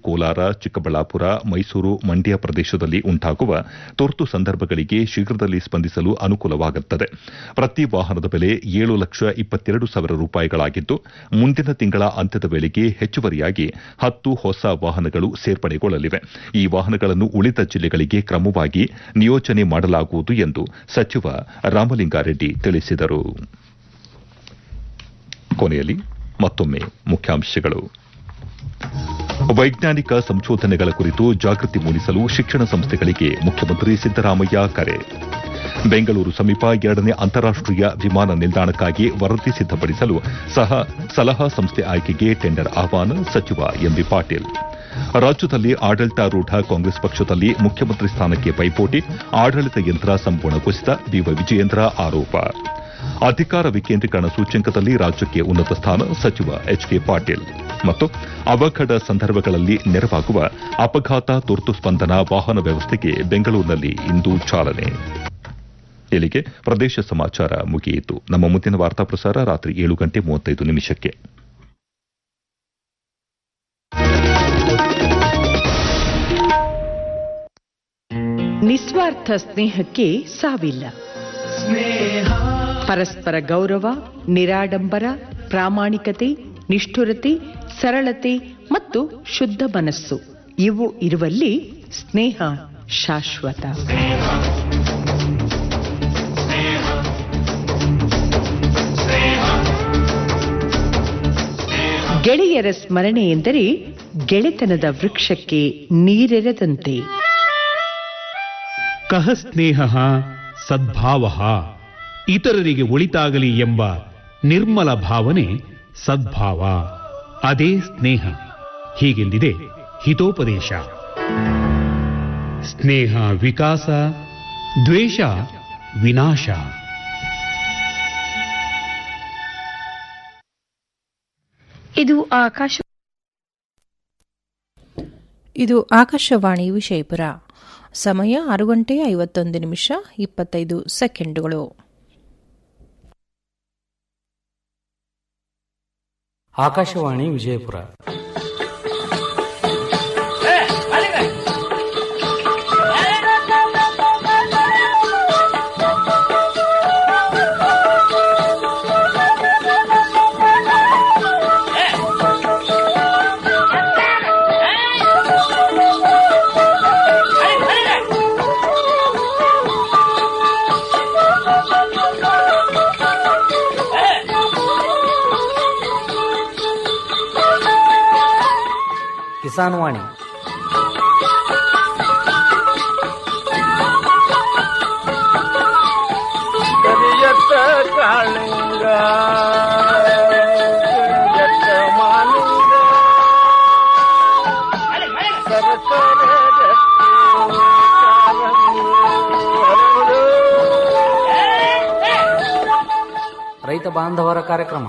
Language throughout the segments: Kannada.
ಕೋಲಾರ ಚಿಕ್ಕಬಳ್ಳಾಪುರ ಮೈಸೂರು ಮಂಡ್ಯ ಪ್ರದೇಶದಲ್ಲಿ ಉಂಟಾಗುವ ತುರ್ತು ಸಂದರ್ಭಗಳಿಗೆ ಶೀಘ್ರದಲ್ಲಿ ಸ್ಪಂದಿಸಲು ಅನುಕೂಲವಾಗುತ್ತದೆ ಪ್ರತಿ ವಾಹನದ ಬೆಲೆ ಏಳು ಲಕ್ಷ ಇಪ್ಪತ್ತೆರಡು ಸಾವಿರ ರೂಪಾಯಿಗಳಾಗಿದ್ದು ಮುಂದಿನ ತಿಂಗಳ ಅಂತ್ಯದ ವೇಳೆಗೆ ಹೆಚ್ಚುವರಿಯಾಗಿ ಹತ್ತು ಹೊಸ ವಾಹನಗಳು ಸೇರ್ಪಡೆಗೊಳ್ಳಲಿವೆ ಈ ವಾಹನಗಳನ್ನು ಉಳಿದ ಜಿಲ್ಲೆಗಳಿಗೆ ಕ್ರಮವಾಗಿ ನಿಯೋಜನೆ ಮಾಡಲಾಗುವುದು ಎಂದು ಸಚಿವ ರಾಮಲಿಂಗಾರೆಡ್ಡಿ ತಿಳಿಸಿದರು ಕೊನೆಯಲ್ಲಿ ಮತ್ತೊಮ್ಮೆ ಮುಖ್ಯಾಂಶಗಳು ವೈಜ್ಞಾನಿಕ ಸಂಶೋಧನೆಗಳ ಕುರಿತು ಜಾಗೃತಿ ಮೂಡಿಸಲು ಶಿಕ್ಷಣ ಸಂಸ್ಥೆಗಳಿಗೆ ಮುಖ್ಯಮಂತ್ರಿ ಸಿದ್ದರಾಮಯ್ಯ ಕರೆ ಬೆಂಗಳೂರು ಸಮೀಪ ಎರಡನೇ ಅಂತಾರಾಷ್ಟೀಯ ವಿಮಾನ ನಿಲ್ದಾಣಕ್ಕಾಗಿ ವರದಿ ಸಿದ್ದಪಡಿಸಲು ಸಹ ಸಲಹಾ ಸಂಸ್ಥೆ ಆಯ್ಕೆಗೆ ಟೆಂಡರ್ ಆಹ್ವಾನ ಸಚಿವ ಎಂಬಿ ಪಾಟೀಲ್ ರಾಜ್ಯದಲ್ಲಿ ಆಡಳಿತಾರೂಢ ಕಾಂಗ್ರೆಸ್ ಪಕ್ಷದಲ್ಲಿ ಮುಖ್ಯಮಂತ್ರಿ ಸ್ಥಾನಕ್ಕೆ ಪೈಪೋಟಿ ಆಡಳಿತ ಯಂತ್ರ ಸಂಪೂರ್ಣ ಕುಸಿತ ಬಿವೈ ವಿಜಯೇಂದ್ರ ಆರೋಪ ಅಧಿಕಾರ ವಿಕೇಂದ್ರೀಕರಣ ಸೂಚ್ಯಂಕದಲ್ಲಿ ರಾಜ್ಯಕ್ಕೆ ಉನ್ನತ ಸ್ಥಾನ ಸಚಿವ ಎಚ್ಕೆ ಪಾಟೀಲ್ ಮತ್ತು ಅವಘಡ ಸಂದರ್ಭಗಳಲ್ಲಿ ನೆರವಾಗುವ ಅಪಘಾತ ತುರ್ತು ಸ್ಪಂದನ ವಾಹನ ವ್ಯವಸ್ಥೆಗೆ ಬೆಂಗಳೂರಿನಲ್ಲಿ ಇಂದು ಚಾಲನೆ ಇಲ್ಲಿಗೆ ಪ್ರದೇಶ ಸಮಾಚಾರ ಮುಗಿಯಿತು ನಮ್ಮ ಮುಂದಿನ ವಾರ್ತಾ ಪ್ರಸಾರ ರಾತ್ರಿ ಏಳು ಗಂಟೆ ಮೂವತ್ತೈದು ನಿಮಿಷಕ್ಕೆ ನಿಸ್ವಾರ್ಥ ಸ್ನೇಹಕ್ಕೆ ಸಾವಿಲ್ಲ ಪರಸ್ಪರ ಗೌರವ ನಿರಾಡಂಬರ ಪ್ರಾಮಾಣಿಕತೆ ನಿಷ್ಠುರತೆ ಸರಳತೆ ಮತ್ತು ಶುದ್ಧ ಮನಸ್ಸು ಇವು ಇರುವಲ್ಲಿ ಸ್ನೇಹ ಶಾಶ್ವತ ಗೆಳೆಯರ ಸ್ಮರಣೆ ಎಂದರೆ ಗೆಳೆತನದ ವೃಕ್ಷಕ್ಕೆ ನೀರೆರೆದಂತೆ ಕಹ ಸ್ನೇಹ ಸದ್ಭಾವ ಇತರರಿಗೆ ಒಳಿತಾಗಲಿ ಎಂಬ ನಿರ್ಮಲ ಭಾವನೆ ಸದ್ಭಾವ ಅದೇ ಸ್ನೇಹ ಹೀಗೆಂದಿದೆ ಹಿತೋಪದೇಶ ಸ್ನೇಹ ವಿಕಾಸ ದ್ವೇಷ ವಿನಾಶ ಇದು ಆಕಾಶ ಇದು ಆಕಾಶವಾಣಿ ವಿಜಯಪುರ ಸಮಯ ಆರು ಗಂಟೆ ಐವತ್ತೊಂದು ನಿಮಿಷ ಇಪ್ಪತ್ತೈದು ಸೆಕೆಂಡುಗಳು ಆಕಾಶವಾಣಿ ವಿಜಯಪುರ ಕಿಸಾನ್ ವಾಣಿ ಕರಿಯತ್ತ ಕಾಳಿಂಗ ಕರಿಯತ್ತ ಮಾಲಿಂಗ ಸರಸರ ರತ್ನ ಕಾಲಂಗಿ ಹರಡು. ರೈತ ಬಾಂಧವರ ಕಾರ್ಯಕ್ರಮ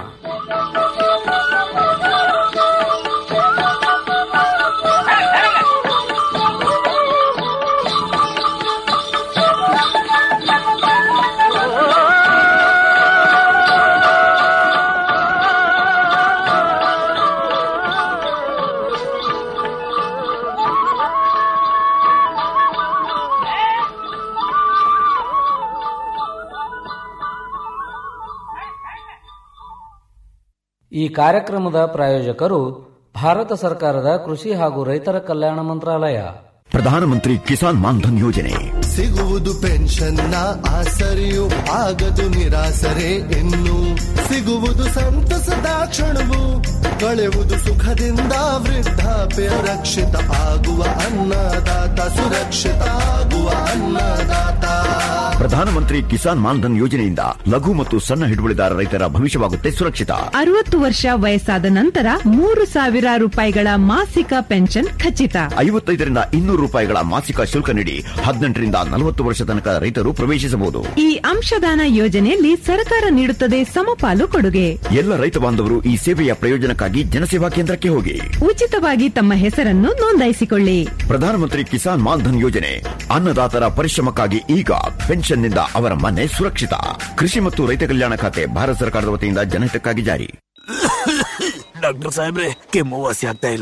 ಈ ಕಾರ್ಯಕ್ರಮದ ಪ್ರಾಯೋಜಕರು ಭಾರತ ಸರ್ಕಾರದ ಕೃಷಿ ಹಾಗೂ ರೈತರ ಕಲ್ಯಾಣ ಮಂತ್ರಾಲಯ ಪ್ರಧಾನಮಂತ್ರಿ ಕಿಸಾನ್ ಮಾನ್ಧನ್ ಯೋಜನೆ ಸಿಗುವುದು ಪೆನ್ಷನ್ನ ಆಸರೆಯು ಆಗದು ನಿರಾಸರೆ ಇನ್ನು ಸಿಗುವುದು ಸಂತಸದ ಕ್ಷಣವು ಕಳೆಯುವುದು ಸುಖದಿಂದ ವೃದ್ಧಾಪ್ಯ ರಕ್ಷಿತ ಆಗುವ ಅನ್ನದಾತ ಸುರಕ್ಷಿತ ಆಗುವ ಅನ್ನದಾತ ಪ್ರಧಾನಮಂತ್ರಿ ಕಿಸಾನ್ ಮಾನ್ಧನ್ ಯೋಜನೆಯಿಂದ ಲಘು ಮತ್ತು ಸಣ್ಣ ಹಿಡುವಳಿದಾರ ರೈತರ ಭವಿಷ್ಯವಾಗುತ್ತೆ ಸುರಕ್ಷಿತ ಅರವತ್ತು ವರ್ಷ ವಯಸ್ಸಾದ ನಂತರ ಮೂರು ಸಾವಿರ ರೂಪಾಯಿಗಳ ಮಾಸಿಕ ಪೆನ್ಷನ್ ಖಚಿತ ಐವತ್ತೈದರಿಂದ ಇನ್ನೂರು ರೂಪಾಯಿಗಳ ಮಾಸಿಕ ಶುಲ್ಕ ನೀಡಿ ಹದಿನೆಂಟರಿಂದ ನಲವತ್ತು ವರ್ಷ ತನಕ ರೈತರು ಪ್ರವೇಶಿಸಬಹುದು ಈ ಅಂಶದಾನ ಯೋಜನೆಯಲ್ಲಿ ಸರ್ಕಾರ ನೀಡುತ್ತದೆ ಸಮಪಾಲು ಕೊಡುಗೆ ಎಲ್ಲ ರೈತ ಬಾಂಧವರು ಈ ಸೇವೆಯ ಪ್ರಯೋಜನಕ್ಕಾಗಿ ಜನಸೇವಾ ಕೇಂದ್ರಕ್ಕೆ ಹೋಗಿ ಉಚಿತವಾಗಿ ತಮ್ಮ ಹೆಸರನ್ನು ನೋಂದಾಯಿಸಿಕೊಳ್ಳಿ ಪ್ರಧಾನಮಂತ್ರಿ ಕಿಸಾನ್ ಮಾನ್ಧನ್ ಯೋಜನೆ ಅನ್ನದಾತರ ಪರಿಶ್ರಮಕ್ಕಾಗಿ ಈಗ ಪೆನ್ಷನ್ನಿಂದ ಅವರ ಮನೆ ಸುರಕ್ಷಿತ ಕೃಷಿ ಮತ್ತು ರೈತ ಕಲ್ಯಾಣ ಖಾತೆ ಭಾರತ ಸರ್ಕಾರದ ವತಿಯಿಂದ ಜನಹಿತಕ್ಕಾಗಿ ಜಾರಿ ಡಾಕ್ಟರ್ ಸಾಹೇಬ್ರೆ ಕೆಮ್ಮು ವಾಸಿ ಆಗ್ತಾ ಇಲ್ಲ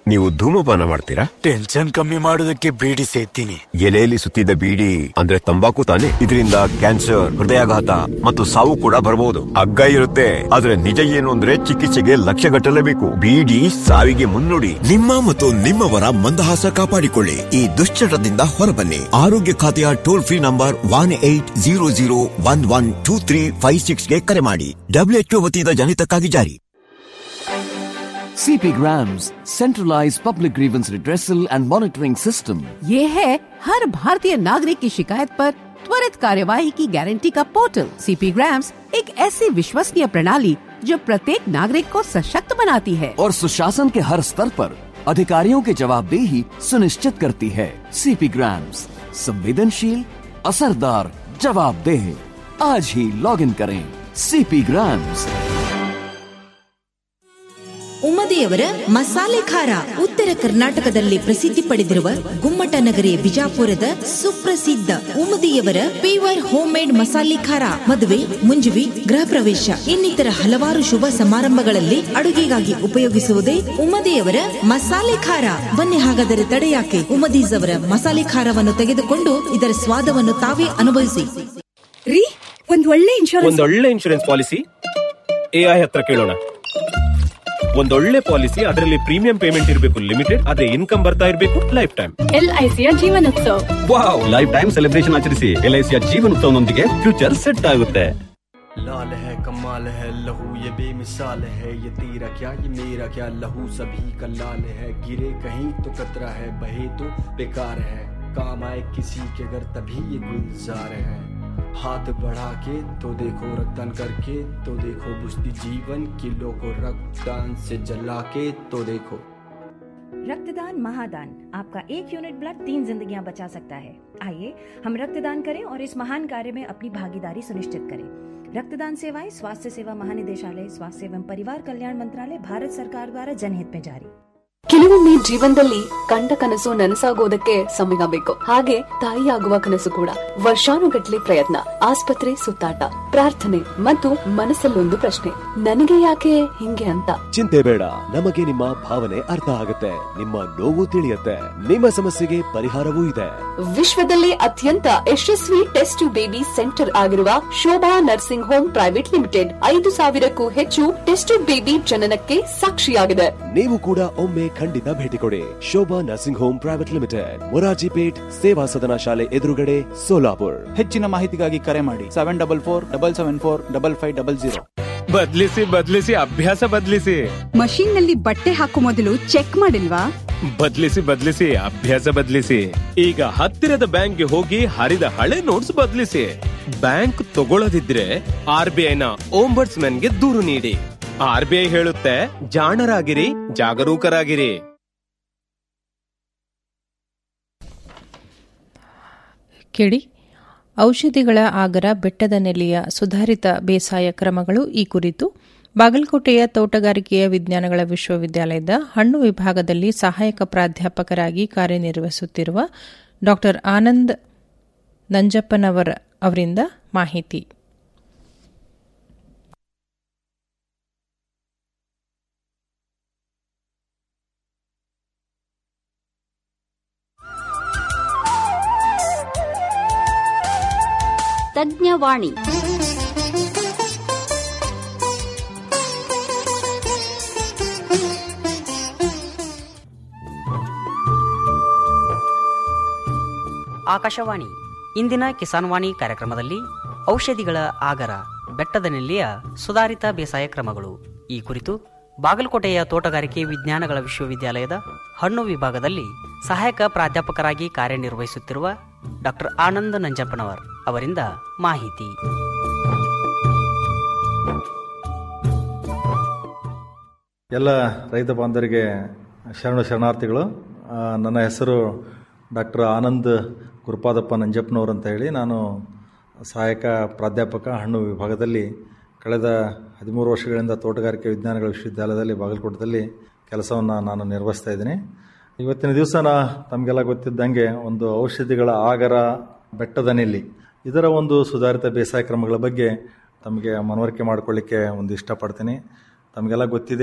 ನೀವು ಧೂಮಪಾನ ಮಾಡ್ತೀರಾ ಟೆನ್ಷನ್ ಕಮ್ಮಿ ಮಾಡೋದಕ್ಕೆ ಬೀಡಿ ಸೇತೀನಿ ಎಲೆಯಲ್ಲಿ ಸುತ್ತಿದ್ದ ಬೀಡಿ ಅಂದ್ರೆ ತಂಬಾಕು ತಾನೆ ಇದರಿಂದ ಕ್ಯಾನ್ಸರ್ ಹೃದಯಾಘಾತ ಮತ್ತು ಸಾವು ಕೂಡ ಬರಬಹುದು ಹಗ್ಗ ಇರುತ್ತೆ ಆದ್ರೆ ನಿಜ ಏನು ಅಂದ್ರೆ ಚಿಕಿತ್ಸೆಗೆ ಲಕ್ಷ ಗಟ್ಟಲೇಬೇಕು ಬೀಡಿ ಸಾವಿಗೆ ಮುನ್ನುಡಿ ನಿಮ್ಮ ಮತ್ತು ನಿಮ್ಮವರ ಮಂದಹಾಸ ಕಾಪಾಡಿಕೊಳ್ಳಿ ಈ ದುಶ್ಚಟದಿಂದ ಹೊರಬನ್ನಿ ಆರೋಗ್ಯ ಖಾತೆಯ toll free number one eight zero zero one one two three five ಸಿಕ್ಸ್ಗೆ ಕರೆ ಮಾಡಿ ಡಬ್ಲ್ಯೂಎಚ್ಒ ವತಿಯಿಂದ ಜನಿತಕ್ಕಾಗಿ ಜಾರಿ CP Grams, centralized public grievance redressal and monitoring system. ये है हर भारतीय नागरिक की शिकायत पर त्वरित कार्यवाही की गारंटी का पोर्टल सीपी ग्राम्स एक ऐसी विश्वसनीय प्रणाली जो प्रत्येक नागरिक को सशक्त बनाती है और सुशासन के हर स्तर पर अधिकारियों की जवाबदेही सुनिश्चित करती है सीपी ग्राम्स संवेदनशील असरदार जवाबदेह आज ही लॉग इन करें सीपी ग्राम्स ಉಮ್ಮದಿಯವರ ಮಸಾಲೆ ಖಾರ ಉತ್ತರ ಕರ್ನಾಟಕದಲ್ಲಿ ಪ್ರಸಿದ್ಧಿ ಪಡೆದಿರುವ ಗುಮ್ಮಟ ನಗರಿ ಬಿಜಾಪುರದ ಸುಪ್ರಸಿದ್ಧ ಉಮ್ಮದಿಯವರ ಪೀವರ್ ಹೋಮ್ ಮೇಡ್ ಮಸಾಲೆ ಖಾರ ಮದುವೆ ಮುಂಜುವಿ ಗೃಹ ಪ್ರವೇಶ ಇನ್ನಿತರ ಹಲವಾರು ಶುಭ ಸಮಾರಂಭಗಳಲ್ಲಿ ಅಡುಗೆಗಾಗಿ ಉಪಯೋಗಿಸುವುದೇ ಉಮ್ಮದಿಯವರ ಮಸಾಲೆ ಖಾರ ಬನ್ನಿ ಹಾಗಾದರೆ ತಡೆಯಾಕೆ ಉಮ್ಮದೀಸ್ ಅವರ ಮಸಾಲೆ ಖಾರವನ್ನು ತೆಗೆದುಕೊಂಡು ಇದರ ಸ್ವಾದವನ್ನು ತಾವೇ ಅನುಭವಿಸಿ ರೀ ಒಂದ್ ಒಳ್ಳೆ ಇನ್ಶೂರೆನ್ಸ್ ಒಂದೊಳ್ಳೆ ಇನ್ಶೂರೆನ್ಸ್ ಪಾಲಿಸಿ ಎಐ ಹತ್ರ ಕೇಳೋಣ ಒಂದೊಳ್ಳೆ ಪಾಲಿಸಿ ಅದರಲ್ಲಿ ಪ್ರೀಮಿಯಂ ಪೇಮೆಂಟ್ ಇರಬೇಕು ಲಿಮಿಟೆಡ್ ಆದ್ರೆ ಇನ್ಕಮ್ ಬರ್ತಾ ಇರಬೇಕು ಲೈಫ್ ಟೈಮ್ ಎಲ್ಐಸಿಯ Jeevan Utsav wow life time celebration ಆಚರಿಸಿ ಎಲ್ಐಸಿಯ ಜೀವನೋತ್ಸವನೊಂದಿಗೆ ಫ್ಯೂಚರ್ ಸೆಟ್ ಆಗುತ್ತೆ लाल है कमाल है लहू ये बेमिसाल है ये तेरा क्या ये मेरा क्या लहू सभी का लाल है गिरे कहीं तो कतरा है बहे तो बेकार है काम आए किसी के घर तभी ये गुलजार है हाथ बढ़ा के तो देखो रक्तदान करके तो देखो बुझती जीवन किलो को रक्तदान से जला के तो देखो रक्तदान महादान आपका एक यूनिट ब्लड तीन जिंदगियां बचा सकता है आइए हम रक्तदान करें और इस महान कार्य में अपनी भागीदारी सुनिश्चित करें रक्तदान सेवाएं स्वास्थ्य सेवा महानिदेशालय स्वास्थ्य एवं परिवार कल्याण मंत्रालय भारत सरकार द्वारा जनहित में जारी ಕೆಲವೊಮ್ಮೆ ಜೀವನದಲ್ಲಿ ಕಂಡ ಕನಸು ನನಸಾಗೋದಕ್ಕೆ ಸಮಯ ಬೇಕು ಹಾಗೆ ತಾಯಿಯಾಗುವ ಕನಸು ಕೂಡ ವರ್ಷಾನುಗಟ್ಲೆ ಪ್ರಯತ್ನ ಆಸ್ಪತ್ರೆ ಸುತ್ತಾಟ ಪ್ರಾರ್ಥನೆ ಮತ್ತು ಮನಸ್ಸಲ್ಲೊಂದು ಪ್ರಶ್ನೆ ನನಗೆ ಯಾಕೆ ಹಿಂಗೆ ಅಂತ ಚಿಂತೆ ಬೇಡ ನಮಗೆ ನಿಮ್ಮ ಭಾವನೆ ಅರ್ಥ ಆಗುತ್ತೆ ನಿಮ್ಮ ನೋವು ತಿಳಿಯುತ್ತೆ ನಿಮ್ಮ ಸಮಸ್ಯೆಗೆ ಪರಿಹಾರವೂ ಇದೆ ವಿಶ್ವದಲ್ಲೇ ಅತ್ಯಂತ ಯಶಸ್ವಿ ಟೆಸ್ಟ್ ಬೇಬಿ ಸೆಂಟರ್ ಆಗಿರುವ Shobha nursing home private limited ಐದು ಸಾವಿರಕ್ಕೂ ಹೆಚ್ಚು ಟೆಸ್ಟ್ ಬೇಬಿ ಜನನಕ್ಕೆ ಸಾಕ್ಷಿಯಾಗಿದೆ ನೀವು ಕೂಡ ಒಮ್ಮೆ ಖಂಡಿತ ಭೇಟಿ ಕೊಡಿ Shobha nursing home private limited Morarji Peth Seva Sadan ಶಾಲೆ ಎದುರುಗಡೆ ಸೋಲಾಪುರ್ ಹೆಚ್ಚಿನ ಮಾಹಿತಿಗಾಗಿ ಕರೆ ಮಾಡಿ seven double four double seven four double five double zero ಬದ್ಲಿಸಿ ಬದ್ಲಿಸಿ ಅಭ್ಯಾಸ ಬದ್ಲಿಸಿ ಮಷೀನ್ ನಲ್ಲಿ ಬಟ್ಟೆ ಹಾಕೋ ಮೊದಲು ಚೆಕ್ ಮಾಡಿಲ್ವಾ ಬದ್ಲಿಸಿ ಬದ್ಲಿಸಿ ಅಭ್ಯಾಸ ಬದ್ಲಿಸಿ ಈಗ ಹತ್ತಿರದ ಬ್ಯಾಂಕ್ಗೆ ಹೋಗಿ ಹರಿದ ಹಳೆ ನೋಟ್ಸ್ ಬದ್ಲಿಸಿ ಬ್ಯಾಂಕ್ ತಗೊಳ್ಳದಿದ್ರೆ ಆರ್ ಬಿ ಐನ ಓಂಬರ್ಟ್ಸ್ ಗೆ ದೂರು ನೀಡಿ ಆರ್ ಬಿ ಐ ಹೇಳುತ್ತೆ ಜಾಣರಾಗಿರಿ ಜಾಗರೂಕರಾಗಿರಿ ಕೇಳಿ ಔಷಧಿಗಳ ಆಗರ ಬೆಟ್ಟದ ನೆಲೆಯ ಸುಧಾರಿತ ಬೇಸಾಯ ಕ್ರಮಗಳು ಈ ಕುರಿತು ಬಾಗಲಕೋಟೆಯ ತೋಟಗಾರಿಕೆಯ ವಿಜ್ಞಾನಗಳ ವಿಶ್ವವಿದ್ಯಾಲಯದ ಹಣ್ಣು ವಿಭಾಗದಲ್ಲಿ ಸಹಾಯಕ ಪ್ರಾಧ್ಯಾಪಕರಾಗಿ ಕಾರ್ಯನಿರ್ವಹಿಸುತ್ತಿರುವ ಡಾ ಆನಂದ್ ನಂಜಪ್ಪನವರ್ ಅವರಿಂದ ಮಾಹಿತಿ ತಜ್ಞವಾಣಿ ಆಕಾಶವಾಣಿ ಇಂದಿನ ಕಿಸಾನ್ ವಾಣಿ ಕಾರ್ಯಕ್ರಮದಲ್ಲಿ ಔಷಧಿಗಳ ಆಗರ ಬೆಟ್ಟದ ನೆಲ್ಲಿಯ ಸುಧಾರಿತ ಬೇಸಾಯ ಕ್ರಮಗಳು ಈ ಕುರಿತು ಬಾಗಲಕೋಟೆಯ ತೋಟಗಾರಿಕೆ ವಿಜ್ಞಾನಗಳ ವಿಶ್ವವಿದ್ಯಾಲಯದ ಹಣ್ಣು ವಿಭಾಗದಲ್ಲಿ ಸಹಾಯಕ ಪ್ರಾಧ್ಯಾಪಕರಾಗಿ ಕಾರ್ಯನಿರ್ವಹಿಸುತ್ತಿರುವ ಡಾಕ್ಟರ್ ಆನಂದ್ ನಂಜಪ್ಪನವರ್ ಅವರಿಂದ ಮಾಹಿತಿ ಎಲ್ಲ ರೈತ ಬಾಂಧವರಿಗೆ ಶರಣ ಶರಣಾರ್ಥಿಗಳು ಆ, ನನ್ನ ಹೆಸರು ಡಾಕ್ಟರ್ ಆನಂದ್ ಗುರುಪಾದಪ್ಪ ನಂಜಪ್ಪನವರು ಅಂತ ಹೇಳಿ ನಾನು ಸಹಾಯಕ ಪ್ರಾಧ್ಯಾಪಕ ಹಣ್ಣು ವಿಭಾಗದಲ್ಲಿ ಕಳೆದ ಹದಿಮೂರು ವರ್ಷಗಳಿಂದ ತೋಟಗಾರಿಕೆ ವಿಜ್ಞಾನಗಳ ವಿಶ್ವವಿದ್ಯಾಲಯದಲ್ಲಿ ಬಾಗಲಕೋಟದಲ್ಲಿ ಕೆಲಸವನ್ನು ನಾನು ನಿರ್ವಹಿಸ್ತಾ ಇದ್ದೀನಿ ಇವತ್ತಿನ ದಿವಸ ನಾ ತಮಗೆಲ್ಲ ಗೊತ್ತಿದ್ದಂಗೆ ಒಂದು ಔಷಧಿಗಳ ಆಗರ ಬೆಟ್ಟದ ನೆಲ್ಲಿ ಇದರ ಒಂದು ಸುಧಾರಿತ ಬೇಸಾಯ ಕ್ರಮಗಳ ಬಗ್ಗೆ ತಮಗೆ ಮನವರಿಕೆ ಮಾಡಿಕೊಳ್ಳಿಕ್ಕೆ ಒಂದು ಇಷ್ಟಪಡ್ತೀನಿ ತಮಗೆಲ್ಲ ಗೊತ್ತಿದೆ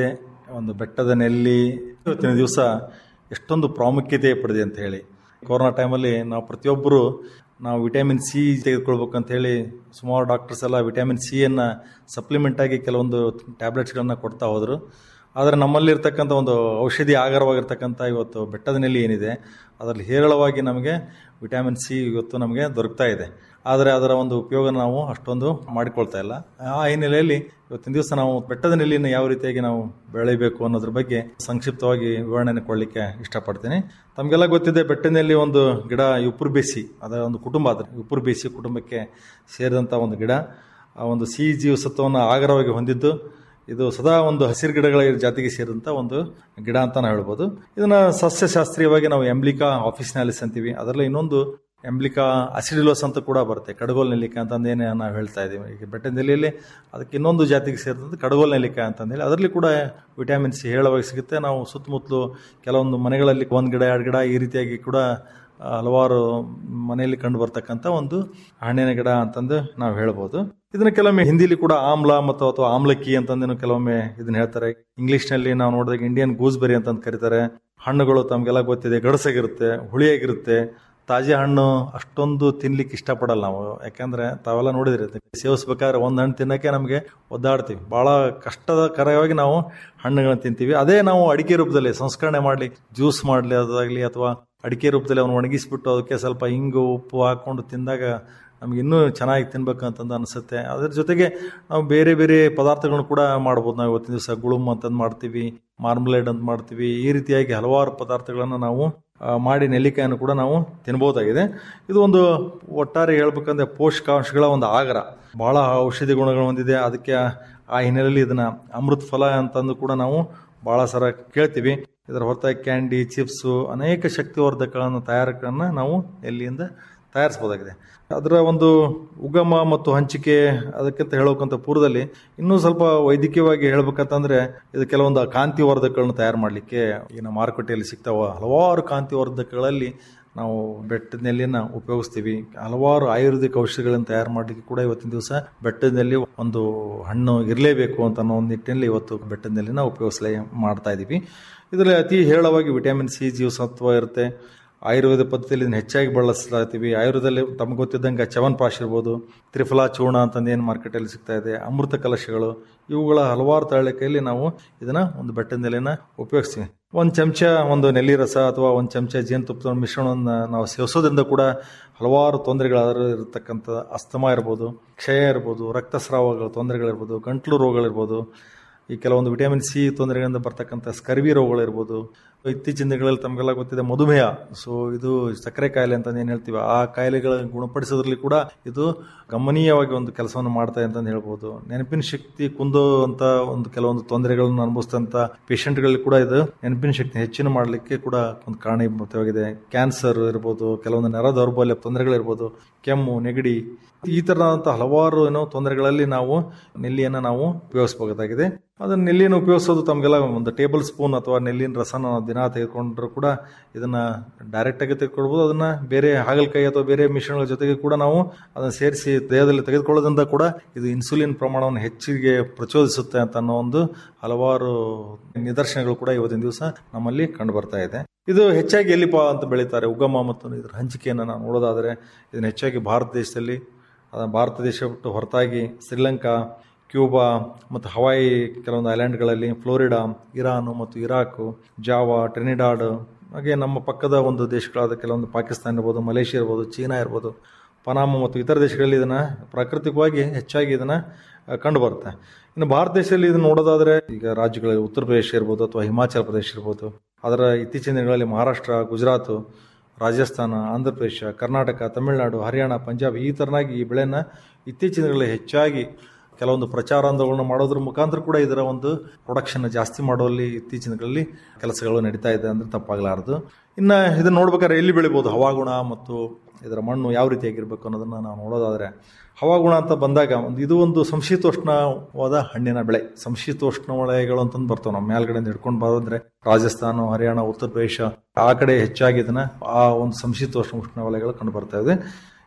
ಒಂದು ಬೆಟ್ಟದ ನೆಲ್ಲಿ ಇವತ್ತಿನ ದಿವಸ ಎಷ್ಟೊಂದು ಪ್ರಾಮುಖ್ಯತೆ ಪಡೆದಿದೆ ಅಂತ ಹೇಳಿ ಕೊರೋನಾ ಟೈಮಲ್ಲಿ ನಾವು ಪ್ರತಿಯೊಬ್ಬರು ನಾವು ವಿಟಮಿನ್ ಸಿ ತೆಗೆದುಕೊಳ್ಬೇಕು ಅಂತ ಹೇಳಿ ಸುಮಾರು ಡಾಕ್ಟರ್ಸ್ ಎಲ್ಲ ವಿಟಮಿನ್ ಸಿಯನ್ನು ಸಪ್ಲಿಮೆಂಟ್ ಆಗಿ ಕೆಲವೊಂದು ಟ್ಯಾಬ್ಲೆಟ್ಸ್ಗಳನ್ನ ಕೊಡ್ತಾ ಹೋದರು ಆದರೆ ನಮ್ಮಲ್ಲಿರ್ತಕ್ಕಂಥ ಒಂದು ಔಷಧಿ ಆಗರವಾಗಿರ್ತಕ್ಕಂಥ ಇವತ್ತು ಬೆಟ್ಟದ ನೆಲ್ಲಿ ಏನಿದೆ ಅದರಲ್ಲಿ ಹೇರಳವಾಗಿ ನಮಗೆ ವಿಟಮಿನ್ ಸಿ ಇವತ್ತು ನಮಗೆ ದೊರಕ್ತಾ ಇದೆ ಆದರೆ ಅದರ ಒಂದು ಉಪಯೋಗ ನಾವು ಅಷ್ಟೊಂದು ಮಾಡಿಕೊಳ್ತಾ ಇಲ್ಲ ಆ ಹಿನ್ನೆಲೆಯಲ್ಲಿ ಇವತ್ತಿನ ದಿವಸ ನಾವು ಬೆಟ್ಟದ ನೆಲ್ಲಿನ ಯಾವ ರೀತಿಯಾಗಿ ನಾವು ಬೆಳಿಬೇಕು ಅನ್ನೋದ್ರ ಬಗ್ಗೆ ಸಂಕ್ಷಿಪ್ತವಾಗಿ ವಿವರಣೆ ಕೊಡಲಿಕ್ಕೆ ಇಷ್ಟಪಡ್ತೀನಿ ತಮಗೆಲ್ಲ ಗೊತ್ತಿದೆ ಬೆಟ್ಟದಲ್ಲಿ ಒಂದು ಗಿಡ ಉಪ್ಪುರು ಬೇಸಿ ಅದರ ಒಂದು ಕುಟುಂಬ ಅದರ ಉಪ್ಪುರು ಬೇಸಿ ಕುಟುಂಬಕ್ಕೆ ಸೇರಿದಂಥ ಒಂದು ಗಿಡ ಆ ಒಂದು ಸಿಹಿ ಜೀವಸತ್ವವನ್ನು ಆಗರವಾಗಿ ಹೊಂದಿದ್ದು ಇದು ಸದಾ ಒಂದು ಹಸಿರು ಗಿಡಗಳ ಜಾತಿಗೆ ಸೇರಿದಂಥ ಒಂದು ಗಿಡ ಅಂತ ನಾವು ಹೇಳ್ಬೋದು ಇದನ್ನ ಸಸ್ಯಶಾಸ್ತ್ರೀಯವಾಗಿ ನಾವು ಎಂಬ್ಲಿಕಾ ಆಫೀಸ್ನಾಲಿಸ್ ಅಂತೀವಿ ಅದರಲ್ಲಿ ಇನ್ನೊಂದು ಎಂಬ್ಲಿಕಾ ಅಸಿಡಿಲೋಸ್ ಅಂತ ಕೂಡ ಬರುತ್ತೆ ಕಡಗೋಲ್ ನೆಲ್ಲಿಕಾಯಿ ಅಂತಂದೇನೆ ನಾವು ಹೇಳ್ತಾ ಇದ್ದೀವಿ ಈಗ ಬೆಟ್ಟದ ನೆಲೆಯಲ್ಲಿ ಅದಕ್ಕೆ ಇನ್ನೊಂದು ಜಾತಿಗೆ ಸೇರಿದಂತೆ ಕಡಗೋಲ್ ನೆಲ್ಲಿಕಾಯಿ ಅಂತಂದೇಳಿ ಅದರಲ್ಲಿ ಕೂಡ ವಿಟಮಿನ್ ಸಿ ಹೇಳವಾಗಿ ಸಿಗುತ್ತೆ ನಾವು ಸುತ್ತಮುತ್ತಲು ಕೆಲವೊಂದು ಮನೆಗಳಲ್ಲಿ ಒಂದು ಗಿಡ ಎರಡು ಗಿಡ ಈ ರೀತಿಯಾಗಿ ಕೂಡ ಹಲವಾರು ಮನೆಯಲ್ಲಿ ಕಂಡು ಬರ್ತಕ್ಕಂಥ ಒಂದು ಹಣ್ಣಿನ ಗಿಡ ಅಂತಂದು ನಾವು ಹೇಳ್ಬೋದು ಇದನ್ನ ಕೆಲವೊಮ್ಮೆ ಹಿಂದಿಲಿ ಕೂಡ ಆಮ್ಲ ಮತ್ತು ಅಥವಾ ಆಮ್ಲಕ್ಕಿ ಅಂತಂದೇನು ಕೆಲವೊಮ್ಮೆ ಇದನ್ನ ಹೇಳ್ತಾರೆ ಇಂಗ್ಲಿಷ್ನಲ್ಲಿ ನಾವು ನೋಡಿದಾಗ ಇಂಡಿಯನ್ ಗೂಸ್ಬೆರಿ ಅಂತಂದು ಕರೀತಾರೆ ಹಣ್ಣುಗಳು ತಮಗೆಲ್ಲ ಗೊತ್ತಿದೆ ಗಡಸಾಗಿರುತ್ತೆ ಹುಳಿಯಾಗಿರುತ್ತೆ ತಾಜಾ ಹಣ್ಣು ಅಷ್ಟೊಂದು ತಿನ್ಲಿಕ್ಕೆ ಇಷ್ಟಪಡಲ್ಲ ನಾವು ಯಾಕಂದ್ರೆ ತಾವೆಲ್ಲ ನೋಡಿದ್ರಿ ಸೇವಿಸ್ಬೇಕಾದ್ರೆ ಒಂದು ಹಣ್ಣು ತಿನ್ನಕ್ಕೆ ನಮಗೆ ಒದ್ದಾಡ್ತೀವಿ ಬಹಳ ಕಷ್ಟದ ಕರವಾಗಿ ನಾವು ಹಣ್ಣುಗಳನ್ನ ತಿಂತೀವಿ ಅದೇ ನಾವು ಅಡಿಕೆ ರೂಪದಲ್ಲಿ ಸಂಸ್ಕರಣೆ ಮಾಡಲಿ ಜ್ಯೂಸ್ ಮಾಡಲಿ ಅದಾಗಲಿ ಅಥವಾ ಅಡಿಕೆ ರೂಪದಲ್ಲಿ ಅವನು ಒಣಗಿಸ್ಬಿಟ್ಟು ಅದಕ್ಕೆ ಸ್ವಲ್ಪ ಹಿಂಗು ಉಪ್ಪು ಹಾಕೊಂಡು ತಿಂದಾಗ ನಮ್ಗೆ ಇನ್ನೂ ಚೆನ್ನಾಗಿ ತಿನ್ಬೇಕು ಅಂತಂದು ಅನಿಸುತ್ತೆ ಅದ್ರ ಜೊತೆಗೆ ನಾವು ಬೇರೆ ಬೇರೆ ಪದಾರ್ಥಗಳನ್ನು ಕೂಡ ಮಾಡ್ಬೋದು ನಾವು ಇವತ್ತಿನ ದಿವಸ ಗುಳುಮ್ ಅಂತಂದು ಮಾಡ್ತೀವಿ ಮಾರ್ಮಲೇಡ್ ಅಂತ ಮಾಡ್ತೀವಿ ಈ ರೀತಿಯಾಗಿ ಹಲವಾರು ಪದಾರ್ಥಗಳನ್ನು ನಾವು ಮಾಡಿ ನೆಲ್ಲಿಕಾಯನ್ನು ಕೂಡ ನಾವು ತಿನ್ಬೋದಾಗಿದೆ ಇದು ಒಂದು ಒಟ್ಟಾರೆ ಹೇಳ್ಬೇಕಂದ್ರೆ ಪೋಷಕಾಂಶಗಳ ಒಂದು ಆಗರ ಬಹಳ ಔಷಧಿ ಗುಣಗಳು ಹೊಂದಿದೆ ಅದಕ್ಕೆ ಆ ಹಿನ್ನೆಲೆಯಲ್ಲಿ ಇದನ್ನ ಅಮೃತ ಫಲ ಅಂತಂದು ಕೂಡ ನಾವು ಬಹಳ ಸಲ ಕೇಳ್ತೀವಿ ಇದರ ಹೊರತಾಗಿ ಕ್ಯಾಂಡಿ ಚಿಪ್ಸು ಅನೇಕ ಶಕ್ತಿವರ್ಧಕಗಳನ್ನು ತಯಾರಕಗಳನ್ನು ನಾವು ಎಲ್ಲಿಯಿಂದ ತಯಾರಿಸಬಹುದಾಗಿದೆ ಅದರ ಒಂದು ಉಗಮ ಮತ್ತು ಹಂಚಿಕೆ ಅದಕ್ಕಿಂತ ಹೇಳೋಕ್ಕಂತ ಪೂರ್ವದಲ್ಲಿ ಇನ್ನೂ ಸ್ವಲ್ಪ ವೈದ್ಯಕೀಯವಾಗಿ ಹೇಳ್ಬೇಕಂತಂದ್ರೆ ಇದು ಕೆಲವೊಂದು ಕಾಂತಿವರ್ಧಕಗಳನ್ನು ತಯಾರು ಮಾಡಲಿಕ್ಕೆ ಈಗ ಮಾರುಕಟ್ಟೆಯಲ್ಲಿ ಸಿಗ್ತಾವ ಹಲವಾರು ಕಾಂತಿವರ್ಧಕಗಳಲ್ಲಿ ನಾವು ಬೆಟ್ಟದ ನೆಲ್ಲಿನ ಉಪಯೋಗಿಸ್ತೀವಿ ಹಲವಾರು ಆಯುರ್ವೇದಿಕ್ ಔಷಧಿಗಳನ್ನು ತಯಾರು ಮಾಡಲಿಕ್ಕೆ ಕೂಡ ಇವತ್ತಿನ ದಿವಸ ಬೆಟ್ಟದ ನೆಲ್ಲಿ ಒಂದು ಹಣ್ಣು ಇರಲೇಬೇಕು ಅಂತ ಅನ್ನೋ ಒಂದು ನಿಟ್ಟಿನಲ್ಲಿ ಇವತ್ತು ಬೆಟ್ಟದ ನೆಲ್ಲಿನ ಉಪಯೋಗಿಸಲೇ ಮಾಡ್ತಾ ಇದ್ದೀವಿ ಇದರಲ್ಲಿ ಅತಿ ಹೇರಳವಾಗಿ ವಿಟಮಿನ್ ಸಿ ಜೀವಸತ್ವ ಇರುತ್ತೆ ಆಯುರ್ವೇದ ಪದ್ಧತಿಯಲ್ಲಿ ಇದನ್ನು ಹೆಚ್ಚಾಗಿ ಬಳಸ್ಲಾಗ್ತೀವಿ ಆಯುರ್ವೇದದಲ್ಲಿ ತಮಗೆ ಗೊತ್ತಿದ್ದಂಗೆ ಚವನ್ಪ್ರಾಶ್ ಇರ್ಬೋದು ತ್ರಿಫಲಾ ಚೂರ್ಣ ಅಂತಂದು ಏನು ಮಾರ್ಕೆಟಲ್ಲಿ ಸಿಗ್ತಾ ಇದೆ ಅಮೃತ ಕಲಶಗಳು ಇವುಗಳ ಹಲವಾರು ತಯಾರಿಕೆಯಲ್ಲಿ ನಾವು ಇದನ್ನ ಒಂದು ಬೆಟ್ಟದ ನೆಲೆನ ಉಪಯೋಗಿಸ್ತೀವಿ ಒಂದು ಚಮಚ ಒಂದು ನೆಲ್ಲಿ ರಸ ಅಥವಾ ಒಂದು ಚಮಚ ಜೇನುತುಪ್ಪದ ಮಿಶ್ರಣವನ್ನು ನಾವು ಸೇವಿಸೋದ್ರಿಂದ ಕೂಡ ಹಲವಾರು ತೊಂದರೆಗಳು ಇರತಕ್ಕಂಥ ಅಸ್ತಮ ಇರ್ಬೋದು ಕ್ಷಯ ಇರ್ಬೋದು ರಕ್ತಸ್ರಾವಗಳ ತೊಂದರೆಗಳಿರ್ಬೋದು ಗಂಟ್ಲು ರೋಗಗಳಿರ್ಬೋದು ಈ ಕೆಲವೊಂದು ವಿಟಮಿನ್ ಸಿ ತೊಂದರೆಗಳಿಂದ ಬರ್ತಕ್ಕಂಥ ಸ್ಕರ್ವಿ ರೋಗಗಳಿರ್ಬೋದು ಇತ್ತೀಚಿನ ದಿನಗಳಲ್ಲಿ ತಮಗೆಲ್ಲ ಗೊತ್ತಿದೆ ಮಧುಮೇಹ ಸೊ ಇದು ಸಕ್ಕರೆ ಕಾಯಿಲೆ ಅಂತ ಏನು ಹೇಳ್ತೀವಿ ಆ ಕಾಯಿಲೆಗಳನ್ನು ಗುಣಪಡಿಸೋದ್ರಲ್ಲಿ ಕೂಡ ಇದು ಗಮನೀಯವಾಗಿ ಒಂದು ಕೆಲಸವನ್ನು ಮಾಡ್ತಾ ಇದೆ ಅಂತ ಹೇಳ್ಬೋದು ನೆನಪಿನ ಶಕ್ತಿ ಕುಂದುವಂತ ಒಂದು ಕೆಲವೊಂದು ತೊಂದರೆಗಳನ್ನು ಅನುಭವಿಸಿದಂತ ಪೇಷಂಟ್ಗಳಲ್ಲಿ ಕೂಡ ಇದು ನೆನಪಿನ ಶಕ್ತಿ ಹೆಚ್ಚಿನ ಮಾಡಲಿಕ್ಕೆ ಕೂಡ ಒಂದು ಕಾರಣೀಭೂತವಾಗಿದೆ ಕ್ಯಾನ್ಸರ್ ಇರ್ಬೋದು ಕೆಲವೊಂದು ನರ ದೌರ್ಬಲ್ಯ ತೊಂದರೆಗಳಿರ್ಬೋದು ಕೆಮ್ಮು ನೆಗಡಿ ಈ ತರದಂತ ಹಲವಾರು ಏನೋ ತೊಂದರೆಗಳಲ್ಲಿ ನಾವು ನೆಲ್ಲಿಯನ್ನು ನಾವು ಉಪಯೋಗಿಸಬಹುದಾಗಿದೆ ಅದನ್ನ ನೆಲ್ಲಿಯನ್ನು ಉಪಯೋಗಿಸೋದು ತಮಗೆಲ್ಲ ಒಂದು ಟೇಬಲ್ ಸ್ಪೂನ್ ಅಥವಾ ನೆಲ್ಲಿನ ರಸನ ನಾವು ದಿನ ತೆಗೆದುಕೊಂಡ್ರು ಕೂಡ ಇದನ್ನ ಡೈರೆಕ್ಟ್ ಆಗಿ ತೆಗೆದುಕೊಳ್ಬೋದು ಅದನ್ನ ಬೇರೆ ಹಾಗಲಕಾಯಿ ಅಥವಾ ಬೇರೆ ಮಿಶ್ರಣಗಳ ಜೊತೆಗೆ ಕೂಡ ನಾವು ಅದನ್ನ ಸೇರಿಸಿ ದೇಹದಲ್ಲಿ ತೆಗೆದುಕೊಳ್ಳೋದ್ರಿಂದ ಕೂಡ ಇದು ಇನ್ಸುಲಿನ್ ಪ್ರಮಾಣವನ್ನು ಹೆಚ್ಚಿಗೆ ಪ್ರಚೋದಿಸುತ್ತೆ ಅಂತ ಅನ್ನೋ ಒಂದು ಹಲವಾರು ನಿದರ್ಶನಗಳು ಕೂಡ ಇವತ್ತಿನ ದಿವಸ ನಮ್ಮಲ್ಲಿ ಕಂಡು ಬರ್ತಾ ಇದೆ ಇದು ಹೆಚ್ಚಾಗಿ ಎಲ್ಲಿಪ ಅಂತ ಬೆಳೀತಾರೆ ಉಗಮ ಮತ್ತು ಇದರ ಹಂಚಿಕೆಯನ್ನು ನಾವು ನೋಡೋದಾದರೆ ಇದನ್ನು ಹೆಚ್ಚಾಗಿ ಭಾರತ ದೇಶದಲ್ಲಿ ಭಾರತ ದೇಶ ಬಿಟ್ಟು ಹೊರತಾಗಿ ಶ್ರೀಲಂಕಾ ಕ್ಯೂಬಾ ಮತ್ತು ಹವಾಯಿ ಕೆಲವೊಂದು ಐಲ್ಯಾಂಡ್ಗಳಲ್ಲಿ ಫ್ಲೋರಿಡಾ ಇರಾನು ಮತ್ತು ಇರಾಕು ಜಾವಾ ಟ್ರಿನಿಡಾಡ್ ಹಾಗೆ ನಮ್ಮ ಪಕ್ಕದ ಒಂದು ದೇಶಗಳಾದ ಕೆಲವೊಂದು ಪಾಕಿಸ್ತಾನ ಇರ್ಬೋದು ಮಲೇಷಿಯಾ ಇರ್ಬೋದು ಚೀನಾ ಇರ್ಬೋದು ಪನಾಮ ಮತ್ತು ಇತರ ದೇಶಗಳಲ್ಲಿ ಇದನ್ನು ಪ್ರಾಕೃತಿಕವಾಗಿ ಹೆಚ್ಚಾಗಿ ಇದನ್ನು ಕಂಡುಬರುತ್ತೆ ಇನ್ನು ಭಾರತ ದೇಶದಲ್ಲಿ ಇದನ್ನು ನೋಡೋದಾದರೆ ಈಗ ರಾಜ್ಯಗಳಲ್ಲಿ ಉತ್ತರ ಪ್ರದೇಶ ಇರ್ಬೋದು ಅಥವಾ ಹಿಮಾಚಲ ಪ್ರದೇಶ ಇರ್ಬೋದು ಅದರ ಇತ್ತೀಚಿನ ದಿನಗಳಲ್ಲಿ ಮಹಾರಾಷ್ಟ್ರ ಗುಜರಾತ್ ರಾಜಸ್ಥಾನ ಆಂಧ್ರ ಪ್ರದೇಶ ಕರ್ನಾಟಕ ತಮಿಳುನಾಡು ಹರಿಯಾಣ ಪಂಜಾಬ್ ಈ ಥರನಾಗಿ ಈ ಬೆಳೆನ ಇತ್ತೀಚಿನ ದಿನಗಳಲ್ಲಿ ಹೆಚ್ಚಾಗಿ ಕೆಲವೊಂದು ಪ್ರಚಾರಾಂದೋಲನ ಮಾಡೋದ್ರ ಮುಖಾಂತರ ಕೂಡ ಇದರ ಒಂದು ಪ್ರೊಡಕ್ಷನ್ ಜಾಸ್ತಿ ಮಾಡುವಲ್ಲಿ ಇತ್ತೀಚಿನ ದಿನಗಳಲ್ಲಿ ಕೆಲಸಗಳು ನಡೀತಾ ಇದೆ ಅಂದ್ರೆ ತಪ್ಪಾಗಲಾರದು ಇನ್ನು ಇದನ್ನು ನೋಡ್ಬೇಕಾದ್ರೆ ಎಲ್ಲಿ ಬೆಳಿಬೋದು ಹವಾಗುಣ ಮತ್ತು ಇದರ ಮಣ್ಣು ಯಾವ ರೀತಿಯಾಗಿರ್ಬೇಕು ಅನ್ನೋದನ್ನು ನಾವು ನೋಡೋದಾದರೆ ಹವಾಗುಣ ಅಂತ ಬಂದಾಗ ಒಂದು ಇದು ಒಂದು ಸಂಶೀತೋಷ್ಣವಾದ ಹಣ್ಣಿನ ಬೆಳೆ ಸಂಶೀತೋಷ್ಣ ವಲಯಗಳು ಅಂತಂದು ಬರ್ತವೆ ನಮ್ಮ ಮೇಲ್ಗಡೆಯಿಂದ ಹಿಡ್ಕೊಂಡು ಬರೋದ್ರೆ ರಾಜಸ್ಥಾನ ಹರಿಯಾಣ ಉತ್ತರ ಪ್ರದೇಶ ಆ ಕಡೆ ಹೆಚ್ಚಾಗಿ ಇದನ್ನ ಆ ಒಂದು ಸಂಶೀತೋಷ್ಣ ಉಷ್ಣ ವಲಯಗಳು ಕಂಡು ಬರ್ತಾ ಇದೆ